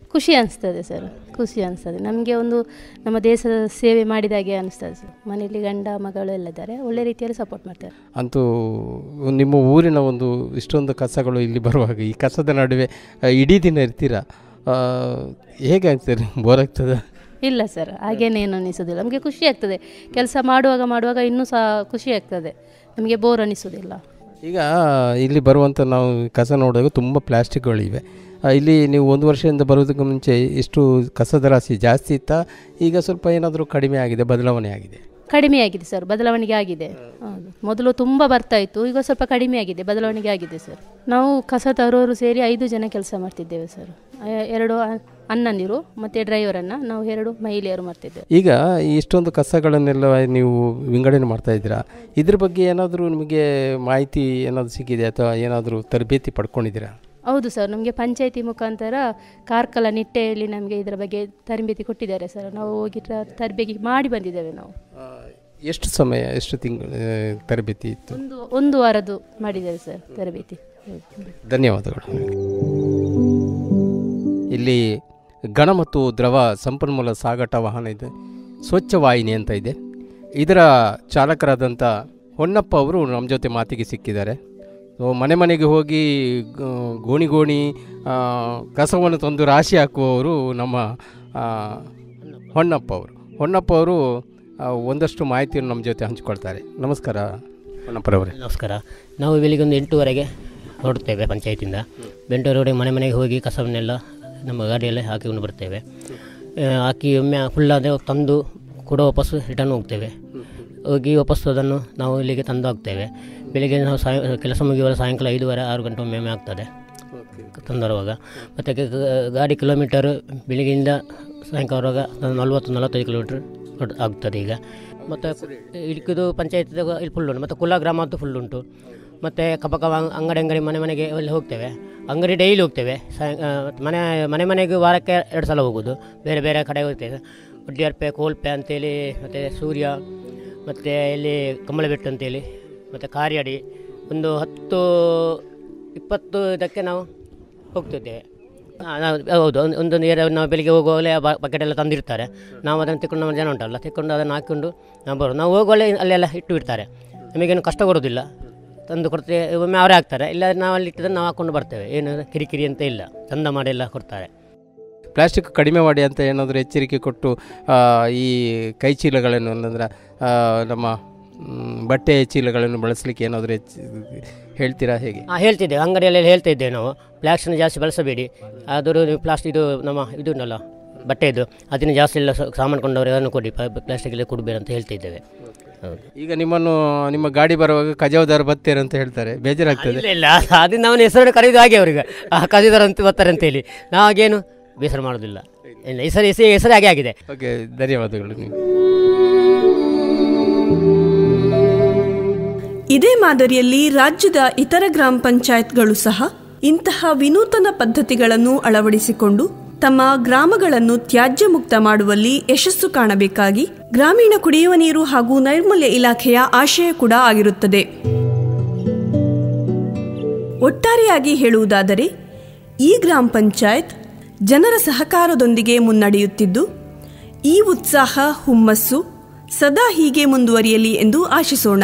ಖುಷಿ ಅನಿಸ್ತದೆ ಸರ್ ಖುಷಿ ಅನಿಸ್ತದೆ ನಮಗೆ ಒಂದು ನಮ್ಮ ದೇಶದ ಸೇವೆ ಮಾಡಿದಾಗೆ ಅನಿಸ್ತದೆ ಸರ್ ಮನೆಯಲ್ಲಿ ಗಂಡ ಮಗಳು ಎಲ್ಲ ಇದ್ದಾರೆ ಒಳ್ಳೆ ರೀತಿಯಲ್ಲಿ ಸಪೋರ್ಟ್ ಮಾಡ್ತಾರೆ ಅಂತೂ ನಿಮ್ಮ ಊರಿನ ಒಂದು ಇಷ್ಟೊಂದು ಕಸಗಳು ಇಲ್ಲಿ ಬರುವಾಗ ಈ ಕಸದ ನಡುವೆ ಆ, ಇಡೀ ದಿನ ಇರ್ತೀರಾ ಆ, ಹೇಗೆ ಆಗ್ತದೆ ಬೋರ್ ಆಗ್ತದೆ ಇಲ್ಲ ಸರ್ ಹಾಗೇನೇನು ಅನಿಸೋದಿಲ್ಲ ನಮಗೆ ಖುಷಿ ಆಗ್ತದೆ ಕೆಲಸ ಮಾಡುವಾಗ ಮಾಡುವಾಗ ಇನ್ನೂ ಸಹ ಖುಷಿ ಆಗ್ತದೆ ನಮಗೆ ಬೋರ್ ಅನಿಸೋದಿಲ್ಲ ಈಗ ಇಲ್ಲಿ ಬರುವಂಥ ನಾವು ಕಸ ನೋಡಿದಾಗ ತುಂಬ ಪ್ಲಾಸ್ಟಿಕ್ಗಳಿವೆ ಆ, ಇಲ್ಲಿ ನೀವು ಒಂದು ವರ್ಷದಿಂದ ಬರೋದಕ್ಕೆ ಮುಂಚೆ ಎಷ್ಟು ಕಸದ ರಾಶಿ ಜಾಸ್ತಿ ಇತ್ತಾ ಈಗ ಸ್ವಲ್ಪ ಏನಾದರೂ ಕಡಿಮೆ ಆಗಿದೆ ಬದಲಾವಣೆ ಆಗಿದೆ ಕಡಿಮೆ ಆಗಿದೆ ಸರ್ ಬದಲಾವಣೆ ಆಗಿದೆ ಹೌದು ಮೊದಲು ತುಂಬ ಬರ್ತಾ ಇತ್ತು ಈಗ ಸ್ವಲ್ಪ ಕಡಿಮೆ ಆಗಿದೆ ಬದಲಾವಣೆ ಆಗಿದೆ ಸರ್ ನಾವು ಕಸ ತರೋರು ಸೇರಿ ಐದು ಜನ ಕೆಲಸ ಮಾಡ್ತಿದ್ದೇವೆ ಸರ್ ಎ- ಎರಡು ಅ- ಅಣ್ಣಂದಿರು ಮತ್ತು ಡ್ರೈವರನ್ನು ನಾವು ಎರಡು ಮಹಿಳೆಯರು ಮಾಡ್ತಿದ್ದೇವೆ ಈಗ ಈ ಇಷ್ಟೊಂದು ಕಸಗಳನ್ನೆಲ್ಲ ನೀವು ವಿಂಗಡಣೆ ಮಾಡ್ತಾ ಇದ್ದೀರಾ ಇದ್ರ ಬಗ್ಗೆ ಏನಾದರೂ ನಿಮಗೆ ಮಾಹಿತಿ ಏನಾದರೂ ಸಿಕ್ಕಿದೆ ಅಥವಾ ಏನಾದರೂ ತರಬೇತಿ ಪಡ್ಕೊಂಡಿದ್ದೀರಾ ಹೌದು ಸರ್ ನಮಗೆ ಪಂಚಾಯತಿ ಮುಖಾಂತರ ಕಾರ್ಕಳ ನಿಟ್ಟೆಯಲ್ಲಿ ನಮಗೆ ಇದರ ಬಗ್ಗೆ ತರಬೇತಿ ಕೊಟ್ಟಿದ್ದಾರೆ ಸರ್ ನಾವು ಹೋಗಿ ತ- ತರಬೇತಿ ಮಾಡಿ ಬಂದಿದ್ದೇವೆ ನಾವು ಎಷ್ಟು ಸಮಯ ಎಷ್ಟು ತಿಂಗಳು ತರಬೇತಿ ಇತ್ತು ಒಂದು ಒಂದು ವಾರದ್ದು ಮಾಡಿದ್ದೇವೆ ಸರ್ ತರಬೇತಿ ಹೌದು. ಧನ್ಯವಾದಗಳು ಇಲ್ಲಿ ಘನ ಮತ್ತು ದ್ರವ ಸಂಪನ್ಮೂಲ ಸಾಗಾಟ ವಾಹನ ಇದೆ ಸ್ವಚ್ಛ ವಾಹಿನಿ ಅಂತ ಇದೆ ಇದರ ಚಾಲಕರಾದಂಥ ಹೊನ್ನಪ್ಪ ಅವರು ನಮ್ಮ ಜೊತೆ ಮಾತಿಗೆ ಸಿಕ್ಕಿದ್ದಾರೆ ಸೊ ಮನೆ ಮನೆಗೆ ಹೋಗಿ ಗ- ಗೋಣಿ ಗೋಣಿ ಆ, ಕಸವನ್ನು ತಂದು ರಾಶಿ ಹಾಕುವವರು ನಮ್ಮ ಆ, ಹೊನ್ನಪ್ಪ ಅವರು ಹೊನ್ನಪ್ಪ ಅವರು ಆ, ಒಂದಷ್ಟು ಮಾಹಿತಿಯನ್ನು ನಮ್ಮ ಜೊತೆ ಹಂಚಿಕೊಳ್ತಾರೆ ನಮಸ್ಕಾರ ಹೊನ್ನಪ್ಪರವರೇ ನಮಸ್ಕಾರ ನಾವು ಬೆಳಿಗ್ಗೆ ಒಂದು ಎಂಟೂವರೆಗೆ ಹೊರಡ್ತೇವೆ ಪಂಚಾಯತಿಂದ ಎಂಟೂವರೆಗೆ ಮನೆ ಮನೆಗೆ ಹೋಗಿ ಕಸವನ್ನೆಲ್ಲ ನಮ್ಮ ಗಾಡಿಯಲ್ಲೇ ಹಾಕಿಕೊಂಡು ಬರ್ತೇವೆ ಆ, ಹಾಕಿ ಒಮ್ಮೆ ಫುಲ್ಲಾದರೆ ತಂದು ಕೂಡ ವಾಪಸ್ಸು ರಿಟರ್ನ್ ಹೋಗ್ತೇವೆ ಹೋಗಿ ವಾಪಸ್ಸು ಅದನ್ನು ನಾವು ಇಲ್ಲಿಗೆ ತಂದು ಹಾಕ್ತೇವೆ ಬೆಳಿಗ್ಗೆ ನಾವು ಸಾಯ ಕೆಲಸ ಮುಗಿಯುವಾಗ ಸಾಯಂಕಾಲ ಐದೂವರೆ ಆರು ಗಂಟೆ ಒಮ್ಮೆ ಆಗ್ತದೆ ತಂದರುವಾಗ ಮತ್ತು ಗಾಡಿ ಕಿಲೋಮೀಟರ್ ಬೆಳಿಗ್ಗೆಯಿಂದ ಸಾಯಂಕಾಲವಾಗ ನಲ್ವತ್ತು ನಲವತ್ತೈದು ಕಿಲೋಮೀಟ್ರ್ ಹೊರ್ಟ್- ಆಗ್ತದೆ ಈಗ ಮತ್ತು ಇಡ್ಕಿದು ಪಂಚಾಯತ್ ಇಲ್ಲಿ ಫುಲ್ ಉಂಟು ಮತ್ತು ಕುಲ ಗ್ರಾಮ ಅಂತೂ ಫುಲ್ ಉಂಟು ಮತ್ತು ಕಬಕ ಅಂಗಡಿ ಅಂಗಡಿ ಮನೆ ಮನೆಗೆ ಅಲ್ಲಿ ಹೋಗ್ತೇವೆ ಅಂಗಡಿ ಡೈಲಿ ಹೋಗ್ತೇವೆ ಸಾಯ ಆ, ಮನೆ ಮನೆ ಮನೆಗೆ ವಾರಕ್ಕೆ ಎರಡು ಸಲ ಹೋಗೋದು ಬೇರೆ ಬೇರೆ ಕಡೆ ಹೋಗ್ತೇವೆ ಉಡ್ಡಿಯರ್ಪೆ ಕೋಲ್ಪೆ ಅಂತೇಳಿ ಮತ್ತು ಸೂರ್ಯ ಮತ್ತು ಇಲ್ಲಿ ಕಮಲಬೆಟ್ಟು ಅಂತೇಳಿ ಮತ್ತು ಕಾರಿಯಡಿ ಒಂದು ಹತ್ತು ಇಪ್ಪತ್ತು ಇದಕ್ಕೆ ನಾವು ಹೋಗ್ತಿದ್ದೇವೆ ಆ, ನಾವು ಹೌದು ಒಂದು ಒಂದೊಂದು ಏರಿಯಾ ನಾವು ಬೆಳಿಗ್ಗೆ ಹೋಗುವಾಗಲೇ ಬಕೆಟ್ ಎಲ್ಲ ತಂದಿರ್ತಾರೆ ನಾವು ಅದನ್ನು ತೆಕ್ಕೊಂಡು ನಮ್ಮ ಜನ ಉಂಟಲ್ಲ ತೆಕ್ಕೊಂಡು ಅದನ್ನು ಹಾಕ್ಕೊಂಡು ನಾವು ಬರೋದು ನಾವು ಹೋಗುವಲ್ಲೇ ಅಲ್ಲೆಲ್ಲ ಇಟ್ಟು ಬಿಡ್ತಾರೆ ನಮಗೇನು ಕಷ್ಟ ಬರೋದಿಲ್ಲ ತಂದು ಕೊಡ್ತೇವೆ ಒಮ್ಮೆ ಅವರೇ ಹಾಕ್ತಾರೆ ಇಲ್ಲ ನಾವು ಅಲ್ಲಿ ಇಟ್ಟಿದ್ದನ್ನು ನಾವು ಹಾಕ್ಕೊಂಡು ಬರ್ತೇವೆ ಏನು ಕಿರಿಕಿರಿ ಅಂತ ಇಲ್ಲ ಚಂದ ಮಾಡಿ ಎಲ್ಲ ಕೊಡ್ತಾರೆ ಪ್ಲಾಸ್ಟಿಕ್ ಕಡಿಮೆ ಮಾಡಿ ಅಂತ ಏನಾದರೂ ಎಚ್ಚರಿಕೆ ಕೊಟ್ಟು ಆ, ಈ ಕೈ ಚೀಲಗಳನ್ನು ಅಂದರೆ ಆ, ನಮ್ಮ ಮ್, ಬಟ್ಟೆ ಚೀಲಗಳನ್ನು ಬಳಸಲಿಕ್ಕೆ ಏನಾದರೂ ಹೆಚ್ಚು ಹೇಳ್ತೀರಾ ಹೇಗೆ ಹಾಂ ಹೇಳ್ತಿದ್ದೇವೆ ಅಂಗಡಿಯಲ್ಲಿ ಹೇಳ್ತಾ ಇದ್ದೇವೆ ನಾವು ಪ್ಲಾಸ್ಟಿಕ್ನ ಜಾಸ್ತಿ ಬಳಸಬೇಡಿ ಆದರೂ ನೀವು ಪ್ಲಾಸ್ಟಿಕ್ ಇದು ನಮ್ಮ ಇದು ಉಂಟಲ್ಲ ಬಟ್ಟೆದು ಅದನ್ನು ಜಾಸ್ತಿ ಎಲ್ಲ ಸ- ಸಾಮಾನು ಕೊಂಡವರು ಅದನ್ನು ಕೊಡಿ ಪ್ಲಾಸ್ಟಿಕಲ್ಲಿ ಕೊಡಬೇಡಿ ಅಂತ ಹೇಳ್ತಿದ್ದೇವೆ ಹೌದು ಈಗ ನಿಮ್ಮನ್ನು ನಿಮ್ಮ ಗಾಡಿ ಬರುವಾಗ ಕಜಾವದಾರ ಬತ್ತೇರು ಅಂತ ಹೇಳ್ತಾರೆ ಬೇಜಾರಾಗ್ತದೆ ಇಲ್ಲ ಇಲ್ಲ ಅದು ನಾವು ಹೆಸರನ್ನು ಕರೆಯೋದು ಹಾಗೆ ಅವ್ರಿಗೆ ಆ ಕದಿದಾರ ಅಂತ ಬರ್ತಾರೆ ಅಂತೇಳಿ ನಾವು ಹಾಗೇನು ಬೇಸರ ಮಾಡೋದಿಲ್ಲ ಇಲ್ಲ ಹೆಸರು ಹೆಸರು ಹೆಸರು ಹಾಗೆ ಆಗಿದೆ ಓಕೆ ಧನ್ಯವಾದಗಳು ನೀವು ಇದೇ ಮಾದರಿಯಲ್ಲಿ ರಾಜ್ಯದ ಇತರ ಗ್ರಾಮ ಪಂಚಾಯತ್ಗಳು ಸಹ ಇಂತಹ ವಿನೂತನ ಪದ್ಧತಿಗಳನ್ನು ಅಳವಡಿಸಿಕೊಂಡು ತಮ್ಮ ಗ್ರಾಮಗಳನ್ನು ತ್ಯಾಜ್ಯ ಮುಕ್ತ ಮಾಡುವಲ್ಲಿ ಯಶಸ್ಸು ಕಾಣಬೇಕಾಗಿ ಗ್ರಾಮೀಣ ಕುಡಿಯುವ ನೀರು ಹಾಗೂ ನೈರ್ಮಲ್ಯ ಇಲಾಖೆಯ ಆಶಯ ಕೂಡ ಆಗಿರುತ್ತದೆ ಒಟ್ಟಾರೆಯಾಗಿ ಹೇಳುವುದಾದರೆ ಈ ಗ್ರಾಮ ಪಂಚಾಯತ್ ಜನರ ಸಹಕಾರದೊಂದಿಗೆ ಮುನ್ನಡೆಯುತ್ತಿದ್ದು ಈ ಉತ್ಸಾಹ ಹುಮ್ಮಸ್ಸು ಸದಾ ಹೀಗೆ ಮುಂದುವರಿಯಲಿ ಎಂದು ಆಶಿಸೋಣ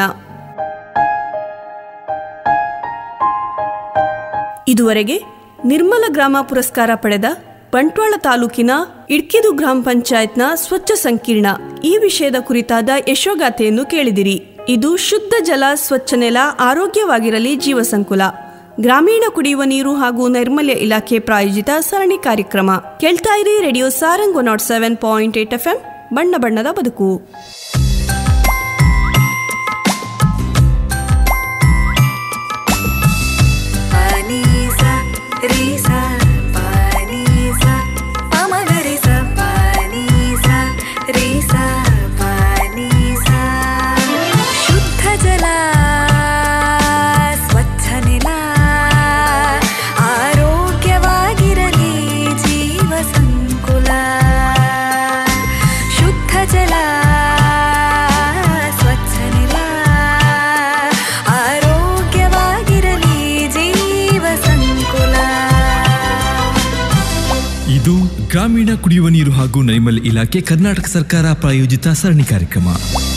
ಇದುವರೆಗೆ ನಿರ್ಮಲ ಗ್ರಾಮ ಪುರಸ್ಕಾರ ಪಡೆದ ಬಂಟ್ವಾಳ ತಾಲೂಕಿನ ಇಡ್ಕಿದು ಗ್ರಾಮ ಪಂಚಾಯತ್ನ ಸ್ವಚ್ಛ ಸಂಕೀರ್ಣ ಈ ವಿಷಯದ ಕುರಿತಾದ ಯಶೋಗಾಥೆಯನ್ನು ಕೇಳಿದಿರಿ ಇದು ಶುದ್ಧ ಜಲ ಸ್ವಚ್ಛ ನೆಲ ಆರೋಗ್ಯವಾಗಿರಲಿ ಜೀವಸಂಕುಲ ಗ್ರಾಮೀಣ ಕುಡಿಯುವ ನೀರು ಹಾಗೂ ನೈರ್ಮಲ್ಯ ಇಲಾಖೆ ಪ್ರಾಯೋಜಿತ ಸರಣಿ ಕಾರ್ಯಕ್ರಮ ಕೇಳ್ತಾ ಇರಿ radio Sarang nought seven point eight F M ಬಣ್ಣ ಬಣ್ಣದ ಬದುಕು Panisa, risa, panisa, pamagarisa, panisa, risa, panisa. ಶುದ್ಧ ಜಲ ಸ್ವಚ್ಛ ನೆಲ ಆರೋಗ್ಯವಾಗಿರಲಿ ಜೀವ ಸಂಕುಲ ಶುದ್ಧ ಜಲ ಇದು ಗ್ರಾಮೀಣ ಕುಡಿಯುವ ನೀರು ಹಾಗೂ ನೈರ್ಮಲ್ಯ ಇಲಾಖೆ ಕರ್ನಾಟಕ ಸರ್ಕಾರ ಪ್ರಾಯೋಜಿತ ಸರಣಿ ಕಾರ್ಯಕ್ರಮ